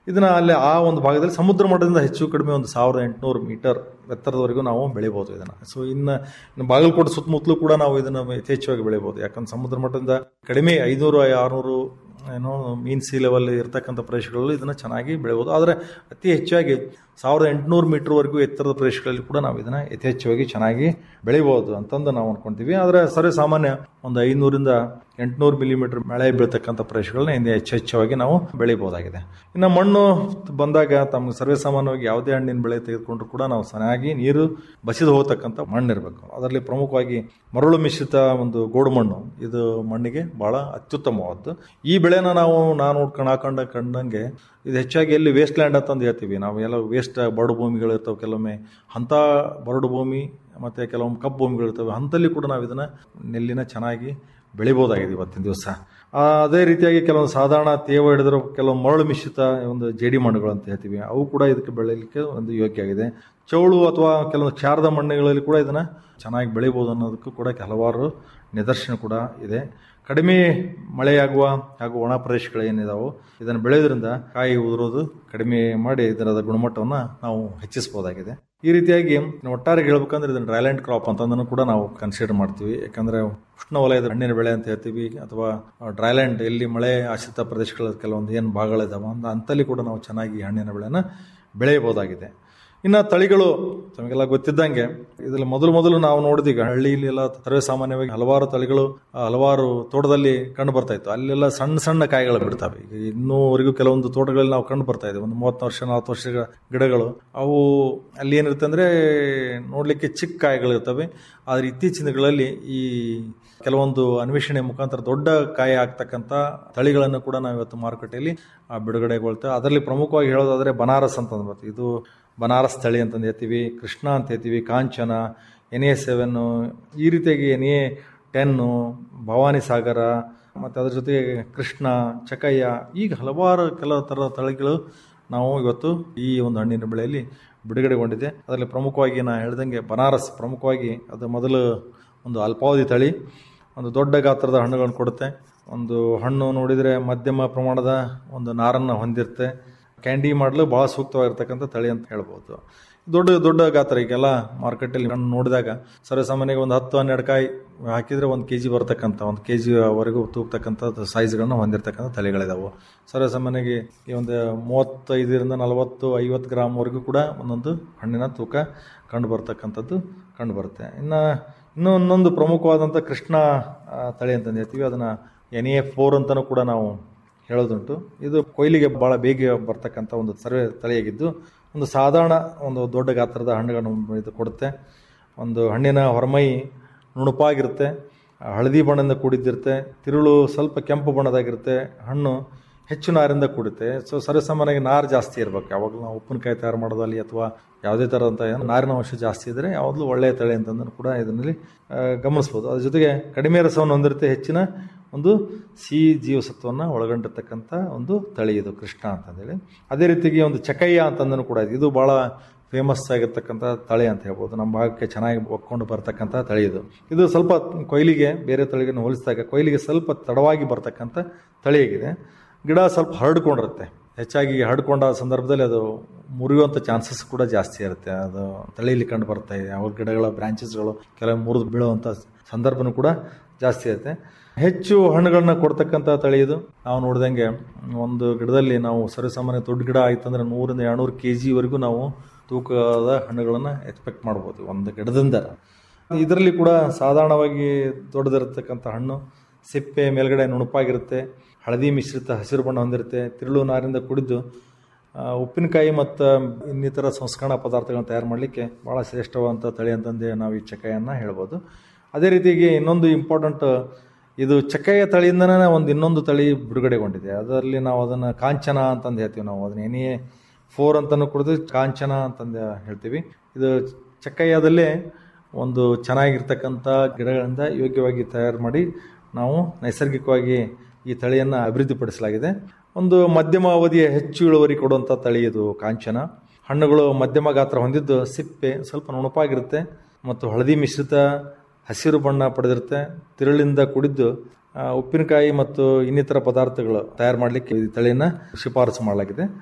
ಇದನ್ನ ಅಲ್ಲಿ ಆ ಒಂದು ಭಾಗದಲ್ಲಿ ಸಮುದ್ರ ಮಟ್ಟದಿಂದ ಹೆಚ್ಚು ಕಡಿಮೆ ಒಂದು ಸಾವಿರದ ಎಂಟುನೂರು ಮೀಟರ್ ಎತ್ತರದವರೆಗೂ ನಾವು ಬೆಳಿಬೋದು ಇದನ್ನ ಸೊ ಇನ್ನು ಇನ್ನು ಬಾಗಲಕೋಟೆ ಸುತ್ತಮುತ್ತಲೂ ಕೂಡ ನಾವು ಇದನ್ನ ಯಥೇಚ್ಛವಾಗಿ ಬೆಳಿಬೋದು ಯಾಕಂದ್ರೆ ಸಮುದ್ರ ಮಟ್ಟದಿಂದ ಕಡಿಮೆ ಐನೂರು ಆರುನೂರು ಏನೋ ಮೀನ್ ಸಿ ಲೆವೆಲ್ ಇರ್ತಕ್ಕಂಥ ಪ್ರದೇಶಗಳಲ್ಲಿ ಇದನ್ನ ಚೆನ್ನಾಗಿ ಬೆಳೆಬೋದು ಆದರೆ ಅತಿ ಹೆಚ್ಚಾಗಿ ಸಾವಿರದ ಎಂಟುನೂರು ಮೀಟರ್ವರೆಗೂ ಎತ್ತರದ ಪ್ರದೇಶಗಳಲ್ಲಿ ಕೂಡ ನಾವು ಇದನ್ನ ಯಥೇಚ್ಛವಾಗಿ ಚೆನ್ನಾಗಿ ಬೆಳಿಬೋದು ಅಂತಂದು ನಾವು ಅನ್ಕೊಂತೀವಿ ಆದರೆ ಸರ್ವೇ ಸಾಮಾನ್ಯ ಒಂದು ಐನೂರಿಂದ ಎಂಟುನೂರು ಮಿಲಿಮೀಟರ್ ಮಳೆ ಬೀಳ್ತಕ್ಕಂಥ ಪ್ರದೇಶಗಳನ್ನ ಇನ್ನು ಹೆಚ್ಚು ಹೆಚ್ಚಾಗಿ ನಾವು ಬೆಳಿಬೋದಾಗಿದೆ ಇನ್ನು ಮಣ್ಣು ಬಂದಾಗ ತಮ್ಮ ಸರ್ವೇ ಸಾಮಾನ್ಯವಾಗಿ ಯಾವುದೇ ಹಣ್ಣಿನ ಬೆಳೆ ತೆಗೆದುಕೊಂಡ್ರು ಕೂಡ ನಾವು ಚೆನ್ನಾಗಿ ನೀರು ಬಸಿದು ಹೋಗ್ತಕ್ಕಂಥ ಮಣ್ಣು ಇರಬೇಕು ಅದರಲ್ಲಿ ಪ್ರಮುಖವಾಗಿ ಮರಳು ಮಿಶ್ರಿತ ಒಂದು ಗೋಡು ಮಣ್ಣು ಇದು ಮಣ್ಣಿಗೆ ಬಹಳ ಅತ್ಯುತ್ತಮವಾದ್ದು ಈ ಬೆಳೆನ ನಾವು ನಾನು ನೋಡ್ಕೊಂಡು ಹಾಕೊಂಡ ಕಂಡಂಗೆ ಇದು ಹೆಚ್ಚಾಗಿ ಎಲ್ಲಿ ವೇಸ್ಟ್ ಲ್ಯಾಂಡ್ ಅಂತಂದು ಹೇಳ್ತೀವಿ ನಾವು ಎಲ್ಲ ವೇಸ್ಟ್ ಬರಡು ಭೂಮಿಗಳು ಇರ್ತವೆ ಕೆಲವೊಮ್ಮೆ ಅಂಥ ಬರಡು ಭೂಮಿ ಮತ್ತು ಕೆಲವೊಮ್ಮೆ ಕಪ್ಪು ಭೂಮಿಗಳು ಇರ್ತವೆ ಅಂಥಲ್ಲಿ ಕೂಡ ನಾವು ಇದನ್ನು ನೆಲ್ಲಿನ ಚೆನ್ನಾಗಿ ಬೆಳಿಬೋದಾಗಿದೆ ಇವತ್ತಿನ ದಿವಸ ಅದೇ ರೀತಿಯಾಗಿ ಕೆಲವೊಂದು ಸಾಧಾರಣ ತೇವ ಹಿಡಿದ್ರೆ ಕೆಲವೊಂದು ಮರಳು ಮಿಶ್ರಿತ ಒಂದು ಜೇಡಿ ಮಣ್ಣುಗಳು ಅಂತ ಹೇಳ್ತೀವಿ ಅವು ಕೂಡ ಇದಕ್ಕೆ ಬೆಳೆಯಲಿಕ್ಕೆ ಒಂದು ಯೋಗ್ಯ ಆಗಿದೆ ಚೌಳು ಅಥವಾ ಕೆಲವೊಂದು ಕ್ಷಾರದ ಮಣ್ಣುಗಳಲ್ಲಿ ಕೂಡ ಇದನ್ನು ಚೆನ್ನಾಗಿ ಬೆಳಿಬೋದು ಅನ್ನೋದಕ್ಕೂ ಕೂಡ ಹಲವಾರು ನಿದರ್ಶನ ಕೂಡ ಇದೆ ಕಡಿಮೆ ಮಳೆಯಾಗುವ ಹಾಗೂ ಒಣ ಪ್ರದೇಶಗಳೇನಿದಾವೋ ಇದನ್ನು ಬೆಳೆಯೋದ್ರಿಂದ ಕಾಯಿ ಉದುರೋದು ಕಡಿಮೆ ಮಾಡಿ ಇದರ ಗುಣಮಟ್ಟವನ್ನು ನಾವು ಹೆಚ್ಚಿಸಬಹುದಾಗಿದೆ ಈ ರೀತಿಯಾಗಿ ಒಟ್ಟಾರೆ ಹೇಳ್ಬೇಕಂದ್ರೆ ಇದನ್ನು ಡ್ರೈಲ್ಯಾಂಡ್ ಕ್ರಾಪ್ ಅಂತಂದನ್ನು ಕೂಡ ನಾವು ಕನ್ಸಿಡರ್ ಮಾಡ್ತೀವಿ ಯಾಕಂದ್ರೆ ಉಷ್ಣ ವಲಯದ ಹಣ್ಣಿನ ಬೆಳೆ ಅಂತ ಹೇಳ್ತೀವಿ ಅಥವಾ ಡ್ರೈಲ್ಯಾಂಡ್ ಎಲ್ಲಿ ಮಳೆ ಆಶ್ರಿತ ಪ್ರದೇಶಗಳ ಕೆಲವೊಂದು ಏನು ಭಾಗಗಳಿದಾವೆ ಅಂತ ಅಂತಲ್ಲಿ ಕೂಡ ನಾವು ಚೆನ್ನಾಗಿ ಹಣ್ಣಿನ ಬೆಳೆನ ಬೆಳೆಯಬಹುದಾಗಿದೆ ಇನ್ನು ತಳಿಗಳು ತಮಗೆಲ್ಲ ಗೊತ್ತಿದ್ದಂಗೆ ಇದರಲ್ಲಿ ಮೊದಲು ಮೊದಲು ನಾವು ನೋಡಿದೀಗ ಹಳ್ಳಿಯಲ್ಲಿ ಎಲ್ಲ ಸರ್ವೇ ಸಾಮಾನ್ಯವಾಗಿ ಹಲವಾರು ತಳಿಗಳು ಹಲವಾರು ತೋಟದಲ್ಲಿ ಕಂಡು ಬರ್ತಾ ಇತ್ತು ಅಲ್ಲೆಲ್ಲ ಸಣ್ಣ ಸಣ್ಣ ಕಾಯಿಗಳು ಬಿಡ್ತವೆ ಈಗ ಇನ್ನೂವರೆಗೂ ಕೆಲವೊಂದು ತೋಟಗಳಲ್ಲಿ ನಾವು ಕಂಡು ಬರ್ತಾ ಇದೆ ಒಂದು ಮೂವತ್ತು ವರ್ಷ ನಲವತ್ತು ವರ್ಷಗಳ ಗಿಡಗಳು ಅವು ಅಲ್ಲಿ ಏನಿರುತ್ತೆ ಅಂದ್ರೆ ನೋಡ್ಲಿಕ್ಕೆ ಚಿಕ್ಕ ಕಾಯಿಗಳು ಇರ್ತವೆ ಆದರೆ ಇತ್ತೀಚಿನ ದಿನಗಳಲ್ಲಿ ಈ ಕೆಲವೊಂದು ಅನ್ವೇಷಣೆ ಮುಖಾಂತರ ದೊಡ್ಡ ಕಾಯಿ ಆಗ್ತಕ್ಕಂಥ ತಳಿಗಳನ್ನು ಕೂಡ ನಾವು ಇವತ್ತು ಮಾರುಕಟ್ಟೆಯಲ್ಲಿ ಬಿಡುಗಡೆಗೊಳ್ತೇವೆ ಅದರಲ್ಲಿ ಪ್ರಮುಖವಾಗಿ ಹೇಳೋದಾದ್ರೆ ಬನಾರಸ್ ಅಂತ ಬರ್ತೀವಿ ಇದು ಬನಾರಸ್ ತಳಿ ಅಂತಂದು ಹೇಳ್ತೀವಿ ಕೃಷ್ಣ ಅಂತ ಹೇಳ್ತೀವಿ ಕಾಂಚನ ಎನ್ ಎ ಸೆವೆನ್ನು ಈ ರೀತಿಯಾಗಿ N A ten Bhavani Sagar ಮತ್ತು ಅದ್ರ ಜೊತೆಗೆ ಕೃಷ್ಣ ಚಕಯ್ಯ ಈಗ ಹಲವಾರು ಕೆಲವು ಥರದ ತಳಿಗಳು ನಾವು ಇವತ್ತು ಈ ಒಂದು ಹಣ್ಣಿನ ಬೆಳೆಯಲ್ಲಿ ಬಿಡುಗಡೆಗೊಂಡಿದೆ ಅದರಲ್ಲಿ ಪ್ರಮುಖವಾಗಿ ನಾನು ಹೇಳ್ದಂಗೆ ಬನಾರಸ್ ಪ್ರಮುಖವಾಗಿ ಅದು ಮೊದಲು ಒಂದು ಅಲ್ಪಾವಧಿ ತಳಿ ಒಂದು ದೊಡ್ಡ ಗಾತ್ರದ ಹಣ್ಣುಗಳನ್ನು ಕೊಡುತ್ತೆ ಒಂದು ಹಣ್ಣು ನೋಡಿದರೆ ಮಧ್ಯಮ ಪ್ರಮಾಣದ ಒಂದು ನಾರನ್ನು ಹೊಂದಿರುತ್ತೆ ಕ್ಯಾಂಡಿ ಮಾಡಲು ಭಾಳ ಸೂಕ್ತವಾಗಿರ್ತಕ್ಕಂಥ ತಳಿ ಅಂತ ಹೇಳ್ಬೋದು ದೊಡ್ಡ ದೊಡ್ಡ ಗಾತ್ರ ಈಗೆಲ್ಲ ಮಾರ್ಕೆಟಲ್ಲಿ ಹಣ್ಣು ನೋಡಿದಾಗ ಸರ್ವಸಾಮಾನ್ಯವಾಗಿ ಒಂದು ಹತ್ತು ಹನ್ನೆರಡು ಕಾಯಿ ಹಾಕಿದರೆ ಒಂದು ಕೆ ಜಿ ಬರ್ತಕ್ಕಂಥ ಒಂದು ಕೆ ಜಿವರೆಗೂ ತೂಗ್ತಕ್ಕಂಥ ಸೈಜ್ಗಳನ್ನು ಹೊಂದಿರತಕ್ಕಂಥ ತಳಿಗಳಿದಾವೆ ಸರ್ವಸಾಮಾನ್ಯವಾಗಿ ಈ ಒಂದು ಮೂವತ್ತೈದರಿಂದ ನಲವತ್ತು ಐವತ್ತು ಗ್ರಾಮ್ವರೆಗೂ ಕೂಡ ಒಂದೊಂದು ಹಣ್ಣಿನ ತೂಕ ಕಂಡು ಬರ್ತಕ್ಕಂಥದ್ದು ಕಂಡು ಬರುತ್ತೆ ಇನ್ನು ಇನ್ನೂ ಇನ್ನೊಂದು ಪ್ರಮುಖವಾದಂಥ ಕೃಷ್ಣ ತಳಿ ಅಂತಂದು ಹೇಳ್ತೀವಿ ಅದನ್ನು ಎನ್ ಎ ಫೋರ್ ಅಂತಲೂ ಕೂಡ ನಾವು ಹೇಳೋದುಂಟು ಇದು ಕೊಯ್ಲಿಗೆ ಭಾಳ ಬೇಗ ಬರ್ತಕ್ಕಂಥ ಒಂದು ಸರ್ವೆ ತಳಿಯಾಗಿದ್ದು ಒಂದು ಸಾಧಾರಣ ಒಂದು ದೊಡ್ಡ ಗಾತ್ರದ ಹಣ್ಣುಗಳನ್ನು ಇದು ಕೊಡುತ್ತೆ ಒಂದು ಹಣ್ಣಿನ ಹೊರಮೈ ನುಣುಪಾಗಿರುತ್ತೆ ಹಳದಿ ಬಣ್ಣದಿಂದ ಕೂಡಿದ್ದಿರುತ್ತೆ ತಿರುಳು ಸ್ವಲ್ಪ ಕೆಂಪು ಬಣ್ಣದಾಗಿರುತ್ತೆ ಹಣ್ಣು ಹೆಚ್ಚು ನಾರಿಂದ ಕೂಡುತ್ತೆ ಸೊ ಸರ್ವಸಾಮಾನ್ಯವಾಗಿ ನಾರು ಜಾಸ್ತಿ ಇರಬೇಕು ಯಾವಾಗಲೂ ನಾವು ಉಪ್ಪಿನಕಾಯಿ ತಯಾರು ಮಾಡೋದಲ್ಲಿ ಅಥವಾ ಯಾವುದೇ ಥರದಂಥ ನಾರಿನ ಅಂಶ ಜಾಸ್ತಿ ಇದ್ದರೆ ಯಾವಾಗಲೂ ಒಳ್ಳೆಯ ತಳಿ ಅಂತಂದ್ರೆ ಕೂಡ ಇದರಲ್ಲಿ ಗಮನಿಸ್ಬೋದು ಅದ್ರ ಜೊತೆಗೆ ಕಡಿಮೆ ರಸವನ್ನು ಹೊಂದಿರುತ್ತೆ ಹೆಚ್ಚಿನ ಒಂದು ಸಿಹಿ ಜೀವಸತ್ವವನ್ನು ಒಳಗೊಂಡಿರ್ತಕ್ಕಂಥ ಒಂದು ತಳಿ ಇದು ಕೃಷ್ಣ ಅಂತಂದೇಳಿ ಅದೇ ರೀತಿಗೆ ಒಂದು ಚಕಯ್ಯ ಅಂತಂದನು ಕೂಡ ಇದೆ ಇದು ಭಾಳ ಫೇಮಸ್ ಆಗಿರ್ತಕ್ಕಂಥ ತಳಿ ಅಂತ ಹೇಳ್ಬೋದು ನಮ್ಮ ಭಾಗಕ್ಕೆ ಚೆನ್ನಾಗಿ ಒಕ್ಕೊಂಡು ಬರ್ತಕ್ಕಂಥ ತಳಿ ಇದು ಇದು ಸ್ವಲ್ಪ ಕೊಯ್ಲಿಗೆ ಬೇರೆ ತಳಿಗಳನ್ನು ಹೋಲಿಸಿದಾಗ ಕೊಯ್ಲಿಗೆ ಸ್ವಲ್ಪ ತಡವಾಗಿ ಬರ್ತಕ್ಕಂಥ ತಳಿಯಾಗಿದೆ ಗಿಡ ಸ್ವಲ್ಪ ಹರಡ್ಕೊಂಡಿರುತ್ತೆ ಹೆಚ್ಚಾಗಿ ಹರಡ್ಕೊಂಡ ಸಂದರ್ಭದಲ್ಲಿ ಅದು ಮುರಿಯುವಂಥ ಚಾನ್ಸಸ್ ಕೂಡ ಜಾಸ್ತಿ ಇರುತ್ತೆ ಅದು ತಳಿಯಲ್ಲಿ ಕಂಡು ಬರುತ್ತೆ ಯಾವ ಗಿಡಗಳ ಬ್ರಾಂಚಸ್ಗಳು ಕೆಲವು ಮುರಿದು ಬೀಳುವಂಥ ಸಂದರ್ಭನೂ ಕೂಡ ಜಾಸ್ತಿ ಇರುತ್ತೆ ಹೆಚ್ಚು ಹಣ್ಣುಗಳನ್ನ ಕೊಡ್ತಕ್ಕಂಥ ತಳಿ ಇದು ನಾವು ನೋಡಿದಂಗೆ ಒಂದು ಗಿಡದಲ್ಲಿ ನಾವು ಸರ್ವಸಾಮಾನ್ಯ ದೊಡ್ಡ ಗಿಡ ಆಯ್ತಂದ್ರೆ ನೂರಿಂದ ಎರಡುನೂರು ಕೆ ಜಿವರೆಗೂ ನಾವು ತೂಕದ ಹಣ್ಣುಗಳನ್ನು ಎಕ್ಸ್ಪೆಕ್ಟ್ ಮಾಡ್ಬೋದು ಒಂದು ಗಿಡದಿಂದ ಇದರಲ್ಲಿ ಕೂಡ ಸಾಧಾರಣವಾಗಿ ದೊಡ್ಡದಿರತಕ್ಕಂಥ ಹಣ್ಣು ಸಿಪ್ಪೆ ಮೇಲ್ಗಡೆ ನುಣುಪಾಗಿರುತ್ತೆ ಹಳದಿ ಮಿಶ್ರಿತ ಹಸಿರು ಬಣ್ಣ ಹೊಂದಿರುತ್ತೆ ತಿರುಳು ನಾರಿಂದ ಕುಡಿದು ಉಪ್ಪಿನಕಾಯಿ ಮತ್ತು ಇನ್ನಿತರ ಸಂಸ್ಕರಣ ಪದಾರ್ಥಗಳನ್ನ ತಯಾರು ಮಾಡಲಿಕ್ಕೆ ಭಾಳ ಶ್ರೇಷ್ಠವಾದಂಥ ತಳಿ ಅಂತಂದು ನಾವು ಈ ಚಕಾಯನ್ನು ಹೇಳ್ಬೋದು ಅದೇ ರೀತಿಯಾಗಿ ಇನ್ನೊಂದು ಇಂಪಾರ್ಟೆಂಟ್ ಇದು ಚಕ್ಕೆಯ ತಳಿಯಿಂದನೇ ಒಂದು ಇನ್ನೊಂದು ತಳಿ ಬಿಡುಗಡೆಗೊಂಡಿದೆ ಅದರಲ್ಲಿ ನಾವು ಅದನ್ನು ಕಾಂಚನ ಅಂತಂದು ಹೇಳ್ತೀವಿ ನಾವು ಅದನ್ನ ಎನಿ ಫೋರ್ ಅಂತಲೂ ಕುಡಿದು ಕಾಂಚನ ಅಂತಂದು ಹೇಳ್ತೀವಿ ಇದು ಚಕ್ಕಯ್ಯದಲ್ಲೇ ಒಂದು ಚೆನ್ನಾಗಿರ್ತಕ್ಕಂಥ ಗಿಡಗಳಿಂದ ಯೋಗ್ಯವಾಗಿ ತಯಾರು ಮಾಡಿ ನಾವು ನೈಸರ್ಗಿಕವಾಗಿ ಈ ತಳಿಯನ್ನು ಅಭಿವೃದ್ಧಿಪಡಿಸಲಾಗಿದೆ ಒಂದು ಮಧ್ಯಮ ಅವಧಿಯ ಹೆಚ್ಚು ಇಳುವರಿ ಕೊಡುವಂಥ ತಳಿ ಇದು ಕಾಂಚನ ಹಣ್ಣುಗಳು ಮಧ್ಯಮ ಗಾತ್ರ ಹೊಂದಿದ್ದು ಸಿಪ್ಪೆ ಸ್ವಲ್ಪ ನುಣುಪಾಗಿರುತ್ತೆ ಮತ್ತು ಹಳದಿ ಮಿಶ್ರಿತ ಹಸಿರು ಬಣ್ಣ ಪಡೆದಿರುತ್ತೆ ತಿರುಳಿಂದ ಕುಡಿದ್ದು ಉಪ್ಪಿನಕಾಯಿ ಮತ್ತು ಇನ್ನಿತರ ಪದಾರ್ಥಗಳು ತಯಾರು ಮಾಡಲಿಕ್ಕೆ ಈ ತಳಿಯನ್ನು ಶಿಫಾರಸು ಮಾಡಲಾಗಿದೆ